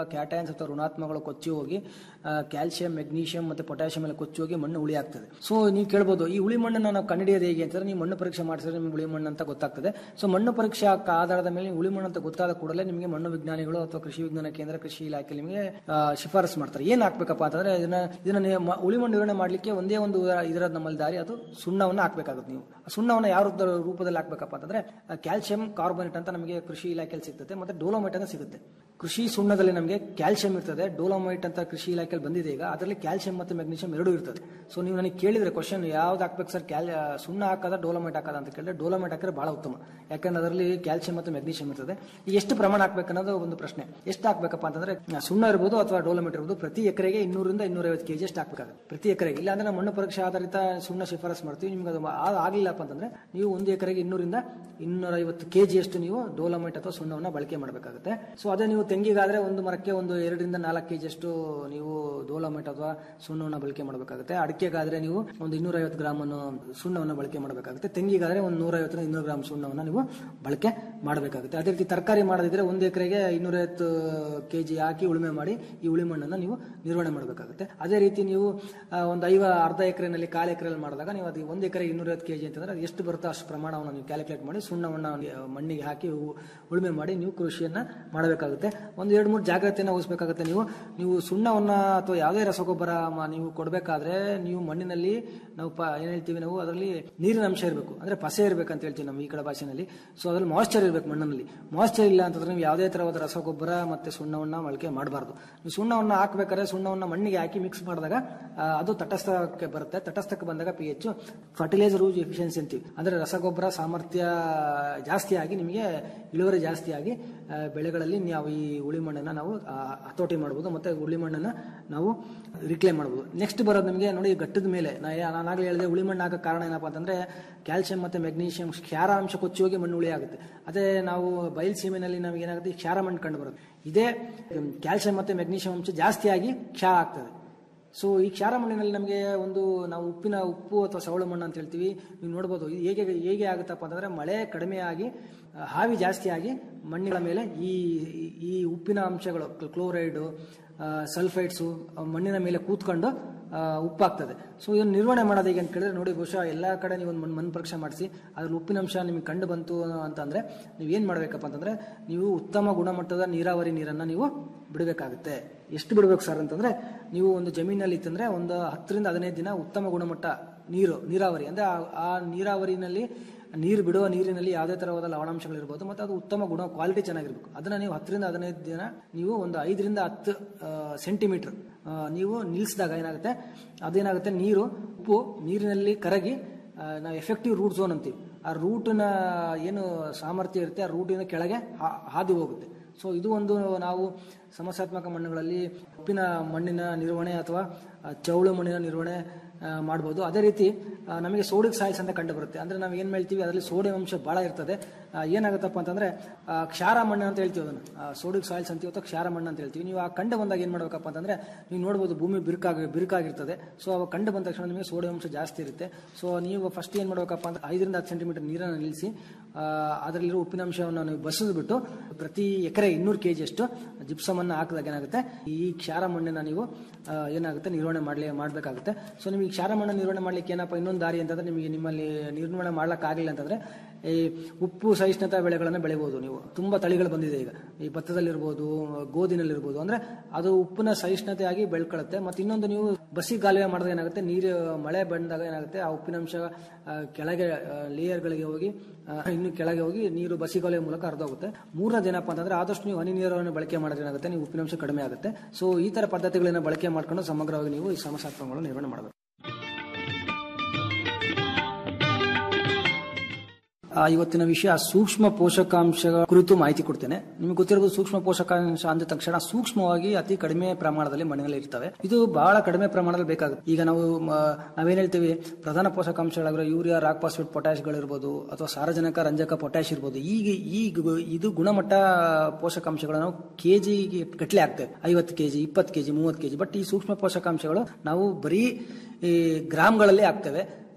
ಕ್ಯಾಟಯನ್ಸ್ ಅಥವಾ ಋಣಾತ್ಮಕಗಳು ಕೊಚ್ಚಿ ಹೋಗಿ ಕ್ಯಾಲ್ಸಿಯಂ ಮೆಗ್ನೀಷಿಯಂ ಮತ್ತೆ ಪೊಟ್ಯಾಷಿಯಂ ಎಲ್ಲ ಕೊಚ್ಚಿ ಹೋಗಿ ಮಣ್ಣು ಹುಳಿ ಆಗ್ತದೆ ಸೊ ನೀವು ಕೇಳ್ಬೋದು ಈ ಹುಳಿ ಮಣ್ಣನ್ನು ನಾವು ಕಂಡುಹಿಡಿಯೋದು ಹೇಗೆ ಅಂತಂದ್ರೆ ನೀವು ಮಣ್ಣು ಪರೀಕ್ಷೆ ಮಾಡಿಸಿದ್ರೆ ನಿಮ್ಗೆ ಹುಳಿ ಮಣ್ಣು ಅಂತ ಗೊತ್ತಾಗ್ತದೆ ಸೊ ಮಣ್ಣು ಪರೀಕ್ಷೆ ಆಕ- ಆಧಾರದ ಮೇಲೆ ಹುಳಿ ಮಣ್ಣು ಅಂತ ಗೊತ್ತಾದ ಕೂಡಲೇ ನಿಮಗೆ ಮಣ್ಣು ವಿಜ್ಞಾನಿಗಳು ಅಥವಾ ಕೃಷಿ ವಿಜ್ಞಾನ ಕೇಂದ್ರ ಕೃಷಿ ಇಲಾಖೆ ನಿಮಗೆ ಆ, ಶಿಫಾರಸು ಮಾಡ್ತಾರೆ ಏನ್ ಹಾಕ್ಬೇಕಪ್ಪ ಅಂತಂದ್ರೆ ಇದನ್ನ ಇದನ್ನ ನೀವು ಮ- ಹುಳಿ ಮಣ್ಣು ನಿರ್ವಹಣೆ ಮಾಡ್ಲಿಕ್ಕೆ ಒಂದೇ ಒಂದು ಇದರ ನಮ್ಮಲ್ಲಿ ದಾರಿ ಅದು ಸುಣ್ಣವನ್ನು ಹಾಕ್ಬೇಕಾಗುತ್ತೆ ನೀವು ಆ ಸುಣ್ಣವನ್ನು ಯಾವ ರೂಪದ- ರೂಪದಲ್ಲಿ ಹಾಕ್ಬೇಕಪ್ಪ ಅಂತಂದ್ರೆ ಕ್ಯಾಲ್ಸಿಯಂ ಕಾರ್ಬೋನೇಟ್ ಅಂತ ನಮಗೆ ಕೃಷಿ ಇಲಾಖೆಯಲ್ಲಿ ಸಿಗ್ತದೆ ಮತ್ತೆ ಡೋಲೋಮೈಟ್ ಅಂತ ಸಿಗುತ್ತೆ ಕೃಷಿ ಸುಣ್ಣದಲ್ಲಿ ನಮಗೆ ಕ್ಯಾಲ್ಸಿಯಂ ಇರ್ತದೆ ಡೋಲೋಮೈಟ್ ಅಂತ ಕೃಷಿ ಇಲಾಖೆಯಲ್ಲಿ ಬಂದಿದೆ ಈಗ ಅದರಲ್ಲಿ ಕ್ಯಾಲ್ಸಿಯಂ ಮತ್ತು ಮೆಗ್ನೀಷಿಯಂ ಎರಡೂ ಇರ್ತದೆ ಸೊ ನೀವು ನನಗೆ ಕೇಳಿದ್ರೆ ಕ್ವಶನ್ ಯಾವ್ದು ಹಾಕ್ಬೇಕು ಸರ್ ಕ್ಯಾಲ್ ಸುಣ್ಣ ಹಾಕದ ಡೋಲೋಮೈಟ್ ಹಾಕದ ಅಂತ ಕೇಳಿದ್ರೆ ಡೋಲೋಮೈಟ್ ಹಾಕಿದ್ರೆ ಬಹಳ ಉತ್ತಮ ಯಾಕಂದ್ರೆ ಅದರಲ್ಲಿ ಕ್ಯಾಲ್ಸಿಯಂ ಮತ್ತು ಮೆಗ್ನೀಷಿಯಂ ಇರ್ತದೆ ಈಗ ಎಷ್ಟು ಪ್ರಮಾಣ ಹಾಕ್ಬೇಕು ಅನ್ನೋದು ಒಂದು ಪ್ರಶ್ನೆ ಎಷ್ಟು ಹಾಕ್ಬೇಕಪ್ಪ ಅಂತಂದ್ರೆ ಆ, ಸುಣ್ಣ ಇರ್ಬೋದು ಅಥವಾ ಡೋಲೋಮೈಟ್ ಇರ್ಬೋದು ಪ್ರತಿ ಎಕರೆಗೆ ಇನ್ನೂರಿಂದ ಇನ್ನೂರೈವತ್ತು ಕೆಜಿ ಅಷ್ಟು ಹಾಕ್ಬೇಕಾಗುತ್ತೆ ಪ್ರತಿ ಎಕರೆಗೆ ಇಲ್ಲ ಅಂದ್ರೆ ನಾವು ಮಣ್ಣು ಪರೀಕ್ಷೆ ಆಧಾರಿತ ಸುಣ್ಣ ಶಿಫಾರಸ್ ಮಾಡ್ತೀವಿ ನಿಮ್ಗೆ ಅದು ಆ- ಆಗ್ಲಿಲ್ಲಪ್ಪ ಅಂತಂದ್ರೆ ನೀವು ಒಂದು ಎಕರೆಗೆ ಇನ್ನೂರಿಂದ ಇನ್ನೂರೈವತ್ತು ಕೆಜಿ ಅಷ್ಟು ನೀವು ಡೋಲೋಮೈಟ್ ಅಥವಾ ಸುಣ್ಣವನ್ನ ಬಳಕೆ ಮಾಡಬೇಕಾಗುತ್ತೆ ಸೊ ಅದೇ ನೀವು ತೆಂಗಿಗಾದ್ರೆ ಒಂದು ಮರಕ್ಕೆ ಒಂದು ಎರಡರಿಂದ ನಾಲ್ಕು ಕೆಜಿ ಅಷ್ಟು ನೀವು ಡೋಲೋಮೈಟ್ ಅಥವಾ ಸುಣ್ಣವನ್ನ ಬಳಕೆ ಮಾಡಬೇಕಾಗುತ್ತೆ ಅಡಿಕೆಗಾದ್ರೆ ನೀವು ಒಂದು ಇನ್ನೂರೈವತ್ತು ಗ್ರಾಮ್ ಅನ್ನು ಸುಣ್ಣವನ್ನ ಬಳಕೆ ಮಾಡಬೇಕಾಗುತ್ತೆ ತೆಂಗಿಗಾದ್ರೆ ಒಂದು ನೂರೈವತ್ತರಿಂದ ಇನ್ನೂರು ಗ್ರಾಮ್ ಸುಣ್ಣವನ್ನ ನೀವು ಬಳಕೆ ಮಾಡಬೇಕಾಗುತ್ತೆ ಅದೇ ರೀತಿ ತರಕಾರಿ ಮಾಡೋದಿದ್ರೆ ಒಂದು ಎಕರೆಗೆ ಇನ್ನೂರೈವತ್ತು ಕೆಜಿ ಹಾಕಿ ಉಳುಮೆ ಮಾಡಿ ಈ ಉಳಿ ಮಣ್ಣನ್ನು ನೀವು ನಿರ್ವಹಣೆ ಮಾಡಬೇಕಾಗುತ್ತೆ ಅದೇ ರೀತಿ ನೀವು ಆ, ಒಂದು ಐವ ಅರ್ಧ ಎಕರೆನಲ್ಲಿ ಕಾಲು ಎಕರೆಯಲ್ಲಿ ಮಾಡಿದಾಗ ನೀವು ಅದು ಒಂದು ಎಕರೆ ಇನ್ನೂರೈವತ್ತು ಕೆಜಿ ಅಂತಂದ್ರೆ ಅದು ಎಷ್ಟು ಬರುತ್ತೋ ಅಷ್ಟು ಪ್ರಮಾಣವನ್ನು ನೀವು ಕ್ಯಾಲ್ಕುಲೇಟ್ ಮಾಡಿ ಸುಣ್ಣವನ್ನು ಮಣ್ಣಿಗೆ ಹಾಕಿ ಉ- ಉಳುಮೆ ಮಾಡಿ ನೀವು ಕೃಷಿಯನ್ನ ಮಾಡಬೇಕಾಗುತ್ತೆ ಒಂದು ಎರಡು ಮೂರು ಜಾಗ್ರತೆಯನ್ನು ವಹಿಸಬೇಕಾಗುತ್ತೆ ನೀವು ನೀವು ಸುಣ್ಣವನ್ನ ಅಥವಾ ಯಾವುದೇ ರಸಗೊಬ್ಬರ ಮ- ನೀವು ಕೊಡಬೇಕಾದ್ರೆ ನೀವು ಮಣ್ಣಿನಲ್ಲಿ ನಾವು ಪ ಏನ್ ಹೇಳ್ತೀವಿ ನಾವು ಅದರಲ್ಲಿ ನೀರಿನ ಅಂಶ ಇರಬೇಕು ಅಂದ್ರೆ ಪಸೆ ಇರಬೇಕು ಅಂತ ಹೇಳ್ತೀವಿ ನಮ್ಮ ಈ ಕಡೆ ಭಾಷೆನಲ್ಲಿ ಸೊ ಅದ್ರಲ್ಲಿ ಮಾಯ್ಚರ್ ಇರಬೇಕು ಮಣ್ಣಿನಲ್ಲಿ ಮಾಯ್ಚರ್ ಇಲ್ಲ ಅಂತಂದ್ರೆ ನೀವು ಯಾವುದೇ ತರವಾದ ರಸಗೊಬ್ಬರ ಮತ್ತೆ ಸುಣ್ಣವನ್ನ ಬಳಕೆ ಮಾಡಬಾರ್ದು ನೀವು ಸುಣ್ಣವನ್ನ ಹಾಕ್ಬೇಕಾದ್ರೆ ಸುಣ್ಣವನ್ನ ಮಣ್ಣಿಗೆ ಹಾಕಿ ಮಿಕ್ಸ್ ಮಾಡಿದಾಗ ಆ, ಅದು ತಟಸ್ಥಕ್ಕೆ ಬರುತ್ತೆ ತಟಸ್ಥಕ್ಕೆ ಬಂದಾಗ P H fertiliser use efficiency ಅಂತೀವಿ ಅಂದ್ರೆ ರಸಗೊಬ್ಬರ ಸಾಮರ್ಥ್ಯ ಜಾಸ್ತಿ ಆಗಿ ನಿಮಗೆ ಇಳುವರಿ ಜಾಸ್ತಿ ಆಗಿ ಆ, ಬೆಳೆಗಳಲ್ಲಿ ನಾವು ಈ ಉಳಿ ಮಣ್ಣನ್ನ ನಾವು ಆ, ಹತೋಟಿ ಮಾಡ್ಬೋದು ಮತ್ತೆ ಉಳಿ ಮಣ್ಣನ್ನ ನಾವು ರಿಕ್ಲೇಮ್ ಮಾಡ್ಬೋದು ನೆಕ್ಸ್ಟ್ ಬರೋದು ನಿಮಗೆ ನೋಡಿ ಘಟ್ಟದ ಮೇಲೆ ನಾ ಯಾ- ನಾನಾಗ್ಲೇ ಹೇಳಿದೆ ಉಳಿ ಮಣ್ಣು ಹಾಕೋ ಕಾರಣ ಏನಪ್ಪಾ ಅಂತಂದ್ರೆ ಕ್ಯಾಲ್ಸಿಯಂ ಮತ್ತೆ ಮೆಗ್ನೀಷಿಯಂ ಕ್ಷಾರ ಅಂಶ ಕೊಚ್ಚಿ ಹೋಗಿ ಮಣ್ಣು ಉಳಿ ಆಗುತ್ತೆ ಅದೇ ನಾವು ಬಯಲು ಸೀಮೆನಲ್ಲಿ ನಮಗೆ ಏನಾಗುತ್ತೆ ಈ ಕ್ಷಾರ ಮಣ್ಣು ಕಂಡು ಬರುತ್ತೆ ಇದೇ ಕ್ಯಾಲ್ಸಿಯಂ ಮತ್ತೆ ಮೆಗ್ನೀಷಿಯಂ ಅಂಶ ಜಾಸ್ತಿಯಾಗಿ ಕ್ಷಾರ ಆಗ್ತದೆ ಸೊ ಈ ಕ್ಷಾರ ಮಣ್ಣಿನಲ್ಲಿ ನಮಗೆ ಒಂದು ನಾವು ಉಪ್ಪಿನ ಉಪ್ಪು ಅಥವಾ ಸವಳು ಮಣ್ಣು ಅಂತ ಹೇಳ್ತೀವಿ ನೀವು ನೋಡ್ಬೋದು ಇದು ಹೇಗೆ ಹೇಗೆ ಆಗುತ್ತಪ್ಪ ಅಂತಂದ್ರೆ ಮಳೆ ಕಡಿಮೆ ಆಗಿ ಆ, ಹಾವಿ ಜಾಸ್ತಿ ಆಗಿ ಮಣ್ಣಿನ ಮೇಲೆ ಈ ಈ ಉಪ್ಪಿನ ಅಂಶಗಳು ಕ್ಲೋರೈಡು ಸಲ್ಫೈಡ್ಸು ಮಣ್ಣಿನ ಮೇಲೆ ಕೂತ್ಕೊಂಡು ಆ, ಉಪ್ಪಾಗ್ತದೆ ಸೊ ಇದನ್ನು ನಿರ್ವಹಣೆ ಮಾಡೋದು ಹೇಗೆ ಅಂತ ಕೇಳಿದ್ರೆ ನೋಡಿ ಬಹುಶಃ ಎಲ್ಲ ಕಡೆ ನೀವು ಒಂದು ಮಣ್ಣು ಮಣ್ಣು ಪರೀಕ್ಷೆ ಮಾಡಿಸಿ ಅದ್ರಲ್ಲಿ ಉಪ್ಪಿನಂಶ ನಿಮಗೆ ಕಂಡು ಬಂತು ಅಂತಂದ್ರೆ ನೀವು ಏನು ಮಾಡಬೇಕಪ್ಪ ಅಂತಂದ್ರೆ ನೀವು ಉತ್ತಮ ಗುಣಮಟ್ಟದ ನೀರಾವರಿ ನೀರನ್ನು ನೀವು ಬಿಡಬೇಕಾಗುತ್ತೆ ಎಷ್ಟು ಬಿಡಬೇಕು ಸರ್ ಅಂತಂದ್ರೆ ನೀವು ಒಂದು ಜಮೀನಲ್ಲಿ ಇತ್ತಂದ್ರೆ ಒಂದು ಹತ್ತರಿಂದ ಹದಿನೈದು ದಿನ ಉತ್ತಮ ಗುಣಮಟ್ಟ ನೀರು ನೀರಾವರಿ ಅಂದ್ರೆ ಆ- ಆ ನೀರಾವರಿನಲ್ಲಿ ನೀರು ಬಿಡುವ ನೀರಿನಲ್ಲಿ ಯಾವುದೇ ತರವಾದ ಲವಣಾಂಶಗಳಿರ್ಬೋದು ಮತ್ತು ಅದು ಉತ್ತಮ ಗುಣ ಕ್ವಾಲಿಟಿ ಚೆನ್ನಾಗಿರ್ಬೇಕು ಅದನ್ನ ನೀವು ಹತ್ತರಿಂದ ಹದಿನೈದು ದಿನ ನೀವು ಒಂದು ಐದರಿಂದ ಹತ್ತು ಸೆಂಟಿಮೀಟರ್ ನೀವು ನಿಲ್ಲಿಸಿದಾಗ ಏನಾಗುತ್ತೆ ಅದೇನಾಗುತ್ತೆ ನೀರು ಉಪ್ಪು ನೀರಿನಲ್ಲಿ ಕರಗಿ ಆ, ನಾವು ಎಫೆಕ್ಟಿವ್ ರೂಟ್ ಝೋನ್ ಅಂತೀವಿ ಆ ರೂಟಿನ ಏನು ಸಾಮರ್ಥ್ಯ ಇರುತ್ತೆ ಆ ರೂಟಿನ ಕೆಳಗೆ ಹಾ- ಹಾದು ಹೋಗುತ್ತೆ ಸೊ ಇದು ಒಂದು ನಾವು ಸಮಸ್ಯಾತ್ಮಕ ಮಣ್ಣುಗಳಲ್ಲಿ ಉಪ್ಪಿನ ಮಣ್ಣಿನ ನಿರ್ವಹಣೆ ಅಥವಾ ಆ, ಚೌಳು ಮಣ್ಣಿನ ನಿರ್ವಹಣೆ ಆ, ಮಾಡ್ಬೋದು ಅದೇ ರೀತಿ ಆ, ನಮಗೆ ಸೋಡಿಕ್ ಸಾಯಿಲ್ಸ್ ಅಂತ ಕಂಡು ಬರುತ್ತೆ ಅಂದ್ರೆ ನಾವು ಏನು ಹೇಳ್ತೀವಿ ಅದರಲ್ಲಿ ಸೋಡಿಯಂ ಅಂಶ ಬಹಳ ಇರ್ತದೆ ಆ, ಏನಾಗುತ್ತಪ್ಪ ಅಂತಂದ್ರೆ ಆ, ಕ್ಷಾರ ಮಣ್ಣು ಅಂತ ಹೇಳ್ತೀವಿ ಅದನ್ನು ಸೋಡಿಕ್ ಸಾಯಿಲ್ಸ್ ಅಂತೀವಿ ಅಥವಾ ಕ್ಷಾರ ಮಣ್ಣು ಅಂತ ಹೇಳ್ತೀವಿ ನೀವು ಆ ಕಂಡು ಬಂದಾಗ ಏನು ಮಾಡ್ಬೇಕಪ್ಪ ಅಂತಂದ್ರೆ ನೀವು ನೋಡ್ಬೋದು ಭೂಮಿ ಬಿರುಕಾಗಿ ಬಿರುಕಾಗಿರ್ತದೆ ಸೊ ಅವಾಗ ಕಂಡು ಬಂದ ತಕ್ಷಣ ನಿಮಗೆ ಸೋಡಿಯಂ ಅಂಶ ಜಾಸ್ತಿ ಇರುತ್ತೆ ಸೊ ನೀವು ಫಸ್ಟ್ ಏನು ಮಾಡ್ಬೇಕಪ್ಪ ಅಂದ್ರೆ ಐದರಿಂದ ಹತ್ತು ಸೆಂಟಿಮೀಟರ್ ನೀರನ್ನು ನಿಲ್ಲಿಸಿ ಅದರಲ್ಲಿರೋ ಉಪ್ಪಿನಾಂಶವನ್ನು ನೀವು ಬಸಿದ್ಬಿಟ್ಟು ಪ್ರತಿ ಎಕರೆ ಇನ್ನೂರು ಕೆ ಅಷ್ಟು ಜಿಪ್ಸಮ್ ಅನ್ನು ಹಾಕಿದಾಗ ಏನಾಗುತ್ತೆ ಈ ಕ್ಷಾರ ಮಣ್ಣನ್ನ ನೀವು ಆ, ಏನಾಗುತ್ತೆ ನಿರ್ವಹಣೆ ಮಾಡಲಿ ಮಾಡಬೇಕಾಗುತ್ತೆ ಸೊ ನಿಮಗೆ ಕ್ಷಾರ ಮಣ್ಣು ನಿರ್ವಹಣೆ ಮಾಡ್ಲಿಕ್ಕೆ ಏನಪ್ಪ ಇನ್ನೊಂದು ದಾರಿ ಅಂತಂದ್ರೆ ನಿಮಗೆ ನಿಮ್ಮಲ್ಲಿ ನಿರ್ವಹಣೆ ಮಾಡ್ಲಿಕ್ಕಾಗಲಿಲ್ಲ ಅಂತಂದ್ರೆ ಈ ಉಪ್ಪು ಸಹಿಷ್ಣುತಾ ಬೆಳೆಗಳನ್ನು ಬೆಳಿಬೋದು ನೀವು ತುಂಬಾ ತಳಿಗಳು ಬಂದಿದೆ ಈಗ ಈ ಭತ್ತದಲ್ಲಿರ್ಬೋದು ಗೋಧಿನಲ್ಲಿರ್ಬೋದು ಅಂದ್ರೆ ಅದು ಉಪ್ಪಿನ ಸಹಿಷ್ಣುತೆ ಆಗಿ ಬೆಳ್ಕೊಳ್ಳುತ್ತೆ ಮತ್ತೆ ಇನ್ನೊಂದು ನೀವು ಬಸಿ ಗಾಲುವೆ ಮಾಡಿದಾಗ ಏನಾಗುತ್ತೆ ನೀರು ಮಳೆ ಬಂದಾಗ ಏನಾಗುತ್ತೆ ಆ ಉಪ್ಪಿನಂಶ ಆ, ಕೆಳಗೆ ಲೇಯರ್ಗಳಿಗೆ ಹೋಗಿ ಆ, ಇನ್ನು ಕೆಳಗೆ ಹೋಗಿ ನೀರು ಬಸಿಗಾಲುವೆ ಮೂಲಕ ಹರಿದೋಗುತ್ತೆ ಮೂರನೇದು ಏನಪ್ಪಾ ಅಂತಂದ್ರೆ ಆದಷ್ಟು ನೀವು ಹನಿ ನೀರನ್ನು ಬಳಕೆ ಮಾಡಿದ್ರೆ ಏನಾಗುತ್ತೆ ನೀವು ಉಪ್ಪಿನಂಶ ಕಡಿಮೆ ಆಗುತ್ತೆ ಸೊ ಈ ತರ ಪದ್ಧತಿಗಳನ್ನ ಬಳಕೆ ಮಾಡ್ಕೊಂಡು ಸಮಗ್ರವಾಗಿ ನೀವು ಈ ಸಮಸ್ಯಾತ್ಮಕಗಳನ್ನು ನಿರ್ವಹಣೆ ಮಾಡಬೇಕು ಆ, ಇವತ್ತಿನ ವಿಷಯ ಸೂಕ್ಷ್ಮ ಪೋಷಕಾಂಶಗಳ ಕುರಿತು ಮಾಹಿತಿ ಕೊಡ್ತೇನೆ ನಿಮಗೆ ಗೊತ್ತಿರಬಹುದು ಸೂಕ್ಷ್ಮ ಪೋಷಕಾಂಶ ಅಂದ ತಕ್ಷಣ ಸೂಕ್ಷ್ಮವಾಗಿ ಅತಿ ಕಡಿಮೆ ಪ್ರಮಾಣದಲ್ಲಿ ಮಣ್ಣಿನಲ್ಲಿ ಇರ್ತವೆ ಇದು ಬಹಳ ಕಡಿಮೆ ಪ್ರಮಾಣದಲ್ಲಿ ಬೇಕಾಗುತ್ತೆ ಈಗ ನಾವು ಮ, ನಾವೇನ್ ಹೇಳ್ತೀವಿ ಪ್ರಧಾನ ಪೋಷಕಾಂಶಗಳಾಗಿರೋ ಯೂರಿಯಾ ರಾಕ್ ಫಾಸ್ಫೇಟ್ ಪೊಟ್ಯಾಶ್ಗಳಿರ್ಬೋದು ಅಥವಾ ಸಾರಜನಕ ರಂಜಕ ಪೊಟ್ಯಾಶ್ ಇರ್ಬೋದು ಈಗ ಈ ಗು- ಇದು ಗುಣಮಟ್ಟ ಪೋಷಕಾಂಶಗಳು ನಾವು ಕೆಜಿಗೆ ಗಟ್ಟಲೆ ಆಗ್ತವೆ ಐವತ್ತು ಕೆಜಿ ಇಪ್ಪತ್ತು ಕೆಜಿ ಮೂವತ್ತು ಕೆಜಿ ಬಟ್ ಈ ಸೂಕ್ಷ್ಮ ಪೋಷಕಾಂಶಗಳು ನಾವು ಬರೀ ಈ ಗ್ರಾಮ್ಗಳಲ್ಲಿ ಆಗ್ತವೆ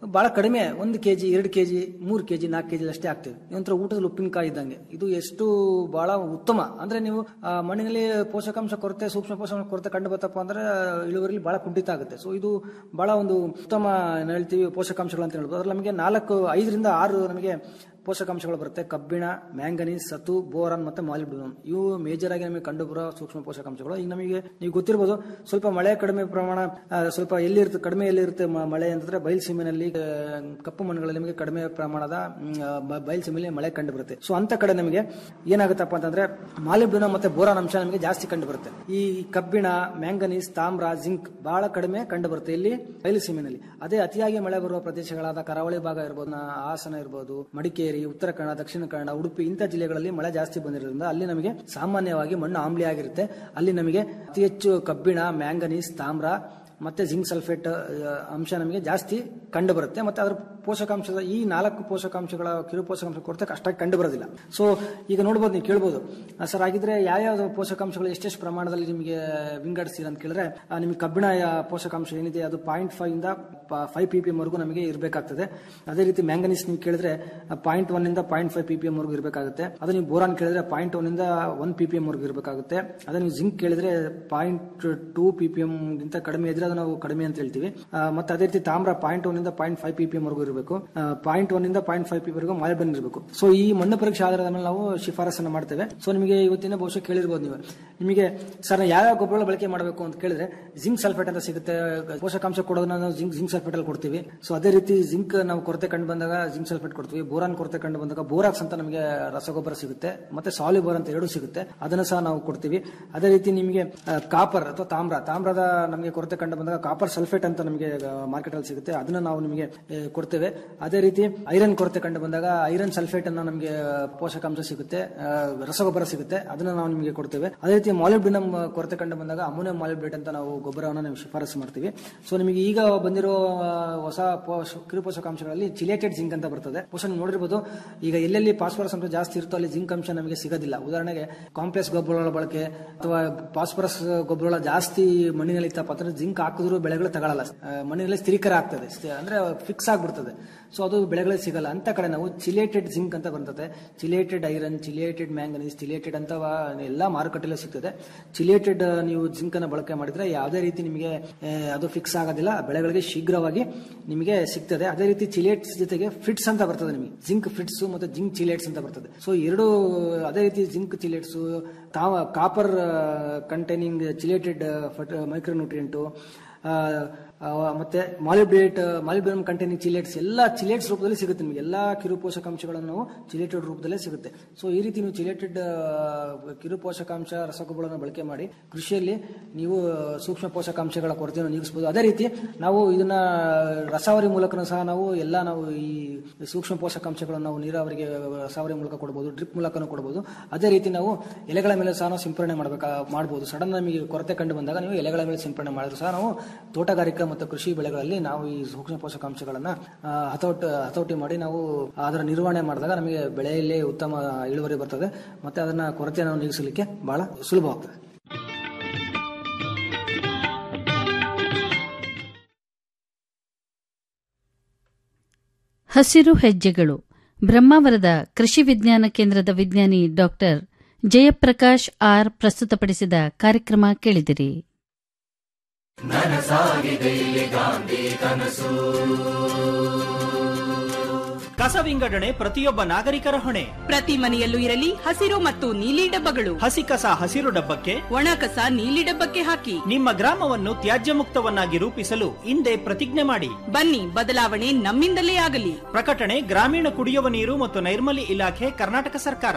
ಬಹಳ ಕಡಿಮೆ ಒಂದು ಕೆಜಿ ಎರಡು ಕೆಜಿ ಮೂರು ಕೆಜಿ ನಾಲ್ಕು ಕೆಜಿ ಅಷ್ಟೇ ಆಗ್ತದೆ ನಂತರ ಊಟದಲ್ಲಿ ಉಪ್ಪಿನಕಾಯಿ ಇದ್ದಂಗೆ ಇದು ಎಷ್ಟು ಬಹಳ ಉತ್ತಮ ಅಂದ್ರೆ ನೀವು ಆ, ಮಣ್ಣಿನಲ್ಲಿ ಪೋಷಕಾಂಶ ಕೊರತೆ ಸೂಕ್ಷ್ಮ ಪೋಷಕಾಂಶ ಕೊರತೆ ಕಂಡು ಬರ್ತಪ್ಪ ಅಂದ್ರೆ ಇಳುವರಿಲಿ ಬಹಳ ಕುಂಠಿತ ಆಗುತ್ತೆ ಸೊ ಇದು ಬಹಳ ಒಂದು ಉತ್ತಮ ಏನ್ ಹೇಳ್ತೀವಿ ಪೋಷಕಾಂಶಗಳು ಅಂತ ಹೇಳ್ಬೋದು ಅದ್ರಲ್ಲಿ ನಮಗೆ ನಾಲ್ಕು ಐದರಿಂದ ಆರು ನಮಗೆ ಪೋಷಕಾಂಶಗಳು ಬರುತ್ತೆ ಕಬ್ಬಿಣ ಮ್ಯಾಂಗನೀಸ್ ಸತು ಬೋರಾನ್ ಮತ್ತೆ ಮಾಲಿಬ್ಡಿನಮ್ ಇವು ಮೇಜರ್ ಆಗಿ ನಮಗೆ ಕಂಡು ಬರೋ ಸೂಕ್ಷ್ಮ ಪೋಷಕಾಂಶಗಳು ಈಗ ನಮಗೆ ನೀವು ಗೊತ್ತಿರ್ಬೋದು ಸ್ವಲ್ಪ ಮಳೆ ಕಡಿಮೆ ಪ್ರಮಾಣ ಆ, ಸ್ವಲ್ಪ ಎಲ್ಲಿರುತ್ತೆ ಕಡಿಮೆ ಎಲ್ಲಿರುತ್ತೆ ಮ- ಮಳೆ ಅಂತಂದ್ರೆ ಬಯಲು ಸೀಮೆನಲ್ಲಿ ಆ, ಕಪ್ಪು ಮಣ್ಣುಗಳಲ್ಲಿ ನಮಗೆ ಕಡಿಮೆ ಪ್ರಮಾಣದ ಮ್, ಆ, ಬ- ಬಯಲು ಸೀಮೆಯಲ್ಲಿ ಮಳೆ ಕಂಡು ಬರುತ್ತೆ ಸೊ ಅಂತ ಕಡೆ ನಮಗೆ ಏನಾಗುತ್ತಪ್ಪ ಅಂತಂದ್ರೆ ಮಾಲಿಬ್ಡಿನಮ್ ಮತ್ತೆ ಬೋರಾನ್ ಅಂಶ ನಮಗೆ ಜಾಸ್ತಿ ಕಂಡು ಬರುತ್ತೆ ಈ ಕಬ್ಬಿಣ ಮ್ಯಾಂಗನೀಸ್ ತಾಮ್ರ ಜಿಂಕ್ ಬಹಳ ಕಡಿಮೆ ಕಂಡು ಬರುತ್ತೆ ಇಲ್ಲಿ ಬಯಲು ಸೀಮೆನಲ್ಲಿ ಅದೇ ಅತಿಯಾಗಿ ಮಳೆ ಬರುವ ಪ್ರದೇಶಗಳಾದ ಕರಾವಳಿ ಭಾಗ ಇರ್ಬೋದು ನ- ಹಾಸನ ಇರ್ಬೋದು ಮಡಿಕೇರಿ ಉತ್ತರ ಕನ್ನಡ ದಕ್ಷಿಣ ಕನ್ನಡ ಉಡುಪಿ ಇಂಥ ಜಿಲ್ಲೆಗಳಲ್ಲಿ ಮಳೆ ಜಾಸ್ತಿ ಬಂದಿರೋದ್ರಿಂದ ಅಲ್ಲಿ ನಮಗೆ ಸಾಮಾನ್ಯವಾಗಿ ಮಣ್ಣು ಆಮ್ಲಿ ಆಗಿರುತ್ತೆ ಅಲ್ಲಿ ನಮಗೆ ಅತಿ ಹೆಚ್ಚು ಕಬ್ಬಿಣ ಮ್ಯಾಂಗನೀಸ್ ತಾಮ್ರ ಮತ್ತೆ ಜಿಂಕ್ ಸಲ್ಫೇಟ್ ಆ, ಅಂಶ ನಮಗೆ ಜಾಸ್ತಿ ಕಂಡು ಬರುತ್ತೆ ಮತ್ತೆ ಅದರ ಪೋಷಕಾಂಶದ ಈ ನಾಲ್ಕು ಪೋಷಕಾಂಶಗಳ ಕಿರು ಪೋಷಕಾಂಶ ಕೊರತೆ ಅಷ್ಟಾಗಿ ಕಂಡು ಬರೋದಿಲ್ಲ ಸೊ ಈಗ ನೋಡ್ಬೋದು ನೀವು ಕೇಳ್ಬೋದು ಆ, ಸರ್ ಹಾಗಿದ್ರೆ ಯಾವ್ಯಾವ ಪೋಷಕಾಂಶಗಳು ಎಷ್ಟೆಷ್ಟು ಪ್ರಮಾಣದಲ್ಲಿ ನಿಮಗೆ ವಿಂಗಡಿಸ್ತೀರ ಅಂತ ಕೇಳಿದ್ರೆ ಆ, ನಿಮಗೆ ಕಬ್ಬಿಣ ಯಾ- ಪೋಷಕಾಂಶ ಏನಿದೆ ಅದು ಪಾಯಿಂಟ್ ಫೈವ್ ಇಂದ ಫೈವ್ ಪಿ ಪಿ ಎಂ ವರೆಗೂ ನಮಗೆ ಇರಬೇಕಾಗ್ತದೆ ಅದೇ ರೀತಿ ಮ್ಯಾಂಗನೀಸ್ ನೀವು ಕೇಳಿದ್ರೆ ಪಾಯಿಂಟ್ ಒನ್ ಇಂದ point five P P M ವರೆಗೂ ಇರಬೇಕಾಗುತ್ತೆ ಅದೇ ನೀವು ಬೋರಾನ್ ಕೇಳಿದ್ರೆ ಪಾಯಿಂಟ್ ಒನ್ ಇಂದ ಒನ್ ಪಿ ಪಿ ಎಂ ವರೆಗೂ ಇರಬೇಕಾಗುತ್ತೆ ಅದೇ ನೀವು ಜಿಂಕ್ ಕೇಳಿದ್ರೆ point two P P M ಗಿಂತ ಕಡಿಮೆ ಇದ್ರೆ ಅದು ನಾವು ಕಡಿಮೆ ಅಂತ ಹೇಳ್ತೀವಿ ಆ, ಮತ್ತೆ ಅದೇ ರೀತಿ ತಾಮ್ರ ಪಾಯಿಂಟ್ ಒನ್ ಇಂದ point five P P M ವರೆಗೂ ಇರಬೇಕು ಪಾಯಿಂಟ್ ಒನ್ ಇಂದ ಪಾಯಿಂಟ್ ಫೈವ್ ಪಿ ವರೆಗೂ ಮಾಲಿಬ್ಡಿನ್ ಇರಬೇಕು ಸೊ ಈ ಮಣ್ಣು ಪರೀಕ್ಷೆ ಆಧಾರದ ಮೇಲೆ ನಾವು ಶಿಫಾರಸನ್ನು ಮಾಡ್ತೇವೆ ಸೊ ನಿಮಗೆ ಇವತ್ತಿನ ಬಹುಶಃ ಕೇಳಿರ್ಬೋದು ನೀವು ನಿಮಗೆ ಸರ್ ಯಾವ್ಯಾವ ಗೊಬ್ಬರಗಳ ಬಳಕೆ ಮಾಡಬೇಕು ಅಂತ ಕೇಳಿದ್ರೆ ಜಿಂಕ್ ಸಲ್ಫೇಟ್ ಅಂತ ಸಿಗುತ್ತೆ ಪೋಷಕಾಂಶ ಕೊಡೋದನ್ನ ನಾವು ಜಿಂಕ್ ಜಿಂಕ್ ಸಲ್ಫೇಟ್ ಅಲ್ಲಿ ಕೊಡ್ತೀವಿ ಸೊ ಅದೇ ರೀತಿ ಜಿಂಕ್ ನಾವು ಕೊರತೆ ಕಂಡು ಬಂದಾಗ ಜಿಂಕ್ ಸಲ್ಫೇಟ್ ಕೊಡ್ತೀವಿ ಬೋರಾನ್ ಕೊರತೆ ಕಂಡು ಬಂದಾಗ ಬೋರಾಕ್ಸ್ ಅಂತ ನಮಗೆ ರಸಗೊಬ್ಬರ ಸಿಗುತ್ತೆ ಮತ್ತೆ ಸಾಲಿಬೋರ್ ಅಂತ ಎರಡು ಸಿಗುತ್ತೆ ಅದನ್ನು ಸಹ ನಾವು ಕೊಡ್ತೀವಿ ಅದೇ ರೀತಿ ನಿಮಗೆ ಕಾಪರ್ ಅಥವಾ ತಾಮ್ರ ತಾಮ್ರದ ನಮಗೆ ಕೊರತೆ ಕಂಡು ಬಂದಾಗ ಕಾಪರ್ ಸಲ್ಫೇಟ್ ಅಂತ ನಮಗೆ ಮಾರ್ಕೆಟ್ ಅಲ್ಲಿ ಸಿಗುತ್ತೆ ಅದನ್ನ ನಾವು ನಿಮಗೆ ಆ, ಕೊಡ್ತೇವೆ ಅದೇ ರೀತಿ ಐರನ್ ಕೊರತೆ ಕಂಡು ಬಂದಾಗ ಐರನ್ ಸಲ್ಫೇಟ್ ಅನ್ನ ನಮಗೆ ಪೋಷಕಾಂಶ ಸಿಗುತ್ತೆ ಆ, ರಸಗೊಬ್ಬರ ಸಿಗುತ್ತೆ ಅದನ್ನ ನಾವು ನಿಮಗೆ ಕೊಡ್ತೇವೆ ಅದೇ ರೀತಿ ಮಾಲಿಬ್ಡಿನಮ್ ಕೊರತೆ ಕಂಡು ಬಂದಾಗ ಅಮೋನಿಯಂ ಮಾಲಿಬ್ಡೇಟ್ ಅಂತ ನಾವು ಗೊಬ್ಬರವನ್ನು ನಾವು ಶಿಫಾರಸು ಮಾಡ್ತೀವಿ ಸೊ ನಿಮಗೆ ಈಗ ಬಂದಿರೋ ಆ, ಹೊಸ ಪೋಷ ಕಿರು ಪೋಷಕಾಂಶಗಳಲ್ಲಿ ಚಿಲೇಟೆಡ್ ಜಿಂಕ್ ಅಂತ ಬರ್ತದೆ ಬಹುಶಃ ನೀವು ನೋಡಿರ್ಬೋದು ಈಗ ಎಲ್ಲೆಲ್ಲಿ ಫಾಸ್ಫರಸ್ ಅಂಶ ಜಾಸ್ತಿ ಇರುತ್ತೋ ಅಲ್ಲಿ ಜಿಂಕ್ ಅಂಶ ನಮಗೆ ಸಿಗೋದಿಲ್ಲ ಉದಾಹರಣೆಗೆ ಕಾಂಪ್ಲೆಕ್ಸ್ ಗೊಬ್ಬರಗಳ ಬಳಕೆ ಅಥವಾ ಫಾಸ್ಫರಸ್ ಗೊಬ್ಬರಗಳ ಜಾಸ್ತಿ ಮಣ್ಣಿನಲ್ಲಿ ಇತ್ತಪ್ಪ ಅಂದ್ರೆ ಜಿಂಕ್ ಹಾಕಿದ್ರು ಬೆಳೆಗಳು ತಗೊಳ್ಳಲ್ಲ ಆ, ಮಣ್ಣಿನಲ್ಲಿ ಸ್ಥಿರೀಕರ ಆಗ್ತದೆ ಸ್ಥಿ- ಅಂದ್ರೆ ಫಿಕ್ಸ್ ಆಗ್ಬಿಡ್ತದೆ ಸೊ ಅದು ಬೆಳೆಗಳಿಗೆ ಸಿಗಲ್ಲ ಅಂತ ಕಡೆ ನಾವು ಚಿಲೇಟೆಡ್ ಜಿಂಕ್ ಅಂತ ಬರ್ತದೆ chelated iron chelated manganese chelated ಅಂತ ಎಲ್ಲ ಮಾರುಕಟ್ಟೆಲ್ಲೂ ಸಿಗ್ತದೆ ಚಿಲೇಟೆಡ್ ನೀವು ಜಿಂಕ್ ಅನ್ನ ಬಳಕೆ ಮಾಡಿದ್ರೆ ಯಾವುದೇ ರೀತಿ ನಿಮಗೆ ಆ, ಅದು ಫಿಕ್ಸ್ ಆಗೋದಿಲ್ಲ ಬೆಳೆಗಳಿಗೆ ಶೀಘ್ರವಾಗಿ ನಿಮಗೆ ಸಿಗ್ತದೆ ಅದೇ ರೀತಿ ಚಿಲೇಟ್ಸ್ ಜೊತೆಗೆ ಫ್ರಿಟ್ಸ್ ಅಂತ ಬರ್ತದೆ ನಿಮಗೆ ಜಿಂಕ್ ಫ್ರಿಟ್ಸ್ ಮತ್ತೆ ಜಿಂಕ್ ಚಿಲೇಟ್ಸ್ ಅಂತ ಬರ್ತದೆ ಸೊ ಎರಡು ಅದೇ ರೀತಿ ಜಿಂಕ್ ಚಿಲೇಟ್ಸ್ ತಾವ ಕಾಪರ್ ಕಂಟೈನಿಂಗ್ ಚಿಲೇಟೆಡ್ ಮೈಕ್ರೋನ್ಯೂಟ್ರಿಯೆಂಟು ಮತ್ತೆ ಮಾಲಿಬ್ರೇಟ್ ಮಾಲಿಬ್ರೇಮ್ ಕಂಟೈನಿಂಗ್ ಚಿಲೇಟ್ಸ್ ಎಲ್ಲ ಚಿಲೇಟ್ಸ್ ರೂಪದಲ್ಲಿ ಸಿಗುತ್ತೆ ನಿಮಗೆ ಎಲ್ಲ ಕಿರು ಪೋಷಕಾಂಶಗಳನ್ನು ನಾವು ಚಿಲೇಟೆಡ್ ರೂಪದಲ್ಲೇ ಸಿಗುತ್ತೆ ಸೊ ಈ ರೀತಿ ನೀವು ಚಿಲೇಟೆಡ್ ಕಿರು ಪೋಷಕಾಂಶ ರಸಗೊಬ್ಬರಗಳನ್ನು ಬಳಕೆ ಮಾಡಿ ಕೃಷಿಯಲ್ಲಿ ನೀವು ಸೂಕ್ಷ್ಮ ಪೋಷಕಾಂಶಗಳ ಕೊರತೆಯನ್ನು ನೀಗಿಸಬಹುದು ಅದೇ ರೀತಿ ನಾವು ಇದನ್ನ ರಸಾವರಿ ಮೂಲಕನೂ ಸಹ ನಾವು ಎಲ್ಲ ನಾವು ಈ ಸೂಕ್ಷ್ಮ ಪೋಷಕಾಂಶಗಳನ್ನು ನಾವು ನೀರಾವರಿಗೆ ರಸಾವರಿ ಮೂಲಕ ಕೊಡಬಹುದು ಡ್ರಿಪ್ ಮೂಲಕನೂ ಕೊಡಬಹುದು ಅದೇ ರೀತಿ ನಾವು ಎಲೆಗಳ ಮೇಲೆ ಸಹ ನಾವು ಸಿಂಪರಣೆ ಮಾಡಬೇಕಾ ಮಾಡಬಹುದು ಸಡನ್ ನಮಗೆ ಕೊರತೆ ಕಂಡು ಬಂದಾಗ ನೀವು ಎಲೆಗಳ ಮೇಲೆ ಸಿಂಪರಣೆ ಮಾಡಿದ್ರು ಸಹ ನಾವು ತೋಟಗಾರಿಕಾ ಮತ್ತು ಕೃಷಿ ಬೆಳೆಗಳಲ್ಲಿ ನಾವು ಈ ಸೂಕ್ಷ್ಮ ಪೋಷಕಾಂಶಗಳನ್ನ ಆ, ಹತೋಟ ಹತೋಟಿ ಮಾಡಿ ನಾವು ಅದರ ನಿರ್ವಹಣೆ ಮಾಡಿದಾಗ ನಮಗೆ ಬೆಳೆಯಲ್ಲಿ ಉತ್ತಮ ಇಳುವರಿ ಬರ್ತದೆ ಮತ್ತೆ ಅದನ್ನ ಕೊರತೆಯನ್ನು ನೀಗಿಸಲಿಕ್ಕೆ ಬಹಳ ಸುಲಭವಾಗ್ತದೆ ಹಸಿರು ಹೆಜ್ಜೆಗಳು ಬ್ರಹ್ಮಾವರದ ಕೃಷಿ ವಿಜ್ಞಾನ ಕೇಂದ್ರದ ವಿಜ್ಞಾನಿ ಡಾಕ್ಟರ್ ಜಯಪ್ರಕಾಶ್ ಆರ್ ಪ್ರಸ್ತುತಪಡಿಸಿದ ಕಾರ್ಯಕ್ರಮ ಕೇಳಿದಿರಿ ನನಸಾಗಿದೆ ಇಲ್ಲಿ ಗಾಂಧಿ ಕನಸು ಕಸ ವಿಂಗಡಣೆ ಪ್ರತಿಯೊಬ್ಬ ನಾಗರಿಕರ ಹೊಣೆ ಪ್ರತಿ ಮನೆಯಲ್ಲೂ ಇರಲಿ ಹಸಿರು ಮತ್ತು ನೀಲಿ ಡಬ್ಬಗಳು ಹಸಿ ಕಸ ಹಸಿರು ಡಬ್ಬಕ್ಕೆ ಒಣ ಕಸ ನೀಲಿ ಡಬ್ಬಕ್ಕೆ ಹಾಕಿ ನಿಮ್ಮ ಗ್ರಾಮವನ್ನು ತ್ಯಾಜ್ಯ ಮುಕ್ತವನ್ನಾಗಿ ರೂಪಿಸಲು ಹಿಂದೆ ಪ್ರತಿಜ್ಞೆ ಮಾಡಿ ಬನ್ನಿ ಬದಲಾವಣೆ ನಮ್ಮಿಂದಲೇ ಆಗಲಿ ಪ್ರಕಟಣೆ ಗ್ರಾಮೀಣ ಕುಡಿಯುವ ನೀರು ಮತ್ತು ನೈರ್ಮಲ್ಯ ಇಲಾಖೆ ಕರ್ನಾಟಕ ಸರ್ಕಾರ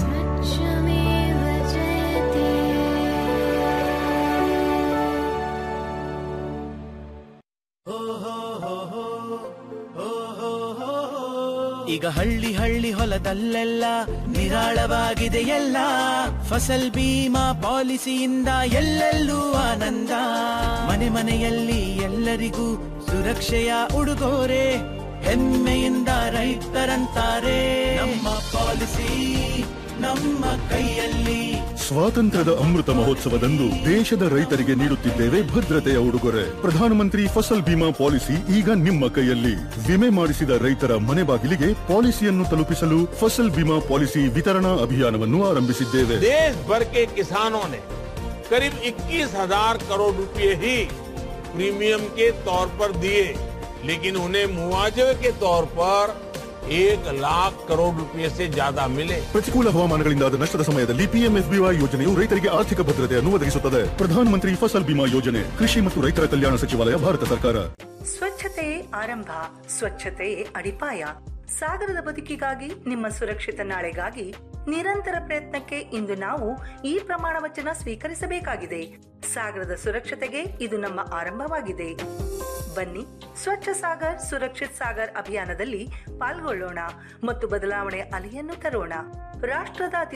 ಈಗ ಹಳ್ಳಿ ಹಳ್ಳಿ ಹೊಲದಲ್ಲೆಲ್ಲ ನಿರಾಳವಾಗಿದೆ ಎಲ್ಲ ಫಸಲ್ ಬೀಮಾ ಪಾಲಿಸಿಯಿಂದ ಎಲ್ಲೆಲ್ಲೂ ಆನಂದ ಮನೆ ಮನೆಯಲ್ಲಿ ಎಲ್ಲರಿಗೂ ಸುರಕ್ಷೆಯ ಉಡುಗೊರೆ ಹೆಮ್ಮೆಯಿಂದ ರೈತರಂತಾರೆ ನಮ್ಮ ಪಾಲಿಸಿ ನಮ್ಮ ಕೈಯಲ್ಲಿ ಸ್ವಾತಂತ್ರ್ಯದ ಅಮೃತ ಮಹೋತ್ಸವದಂದು ದೇಶದ ರೈತರಿಗೆ ನೀಡುತ್ತಿದ್ದೇವೆ ಭದ್ರತೆಯ ಉಡುಗೊರೆ ಪ್ರಧಾನಮಂತ್ರಿ ಫಸಲ್ ಬಿಮಾ ಪಾಲಿಸಿ ಈಗ ನಿಮ್ಮ ಕೈಯಲ್ಲಿ ವಿಮೆ ಮಾಡಿಸಿದ ರೈತರ ಮನೆ ಬಾಗಿಲಿಗೆ ಪಾಲಿಸಿಯನ್ನು ತಲುಪಿಸಲು ಫಸಲ್ ಬಿಮಾ ಪಾಲಿಸಿ ವಿತರಣಾ ಅಭಿಯಾನವನ್ನು ಆರಂಭಿಸಿದ್ದೇವೆ देश भर के किसानों ने करीब 21,000 करोड़ रुपए ही प्रीमियम के तौर पर दिए लेकिन उन्हें मुआवजे के तौर पर एक लाख करोड़ रुपए से ज्यादा मिले ಪ್ರತಿಕೂಲ ಹವಾಮಾನಗಳಿಂದಾದ ನಷ್ಟದ ಸಮಯದಲ್ಲಿ ಪಿಎಂಎಫ್ಬಿವೈ ಯೋಜನೆಯು ರೈತರಿಗೆ ಆರ್ಥಿಕ ಭದ್ರತೆಯನ್ನು ಒದಗಿಸುತ್ತದೆ ಪ್ರಧಾನಮಂತ್ರಿ ಫಸಲ್ ಬಿಮಾ ಯೋಜನೆ ಕೃಷಿ ಮತ್ತು ರೈತರ ಕಲ್ಯಾಣ ಸಚಿವಾಲಯ ಭಾರತ ಸರ್ಕಾರ ಸ್ವಚ್ಛತೆ ಆರಂಭ ಸ್ವಚ್ಛತೆ ಅಡಿಪಾಯ ಸಾಗರದ ಬದುಕಿಗಾಗಿ ನಿಮ್ಮ ಸುರಕ್ಷಿತ ನಾಳೆಗಾಗಿ ನಿರಂತರ ಪ್ರಯತ್ನಕ್ಕೆ ಇಂದು ನಾವು ಈ ಪ್ರಮಾಣ ವಚನ ಸ್ವೀಕರಿಸಬೇಕಾಗಿದೆ ಸಾಗರದ ಸುರಕ್ಷತೆಗೆ ಇದು ನಮ್ಮ ಆರಂಭವಾಗಿದೆ ಬನ್ನಿ ಸ್ವಚ್ಛ ಸಾಗರ್ ಸುರಕ್ಷಿತ್ ಸಾಗರ್ ಅಭಿಯಾನದಲ್ಲಿ ಪಾಲ್ಗೊಳ್ಳೋಣ ಮತ್ತು ಬದಲಾವಣೆ ಅಲೆಯನ್ನು ತರೋಣ ರಾಷ್ಟ್ರದ ಅತಿ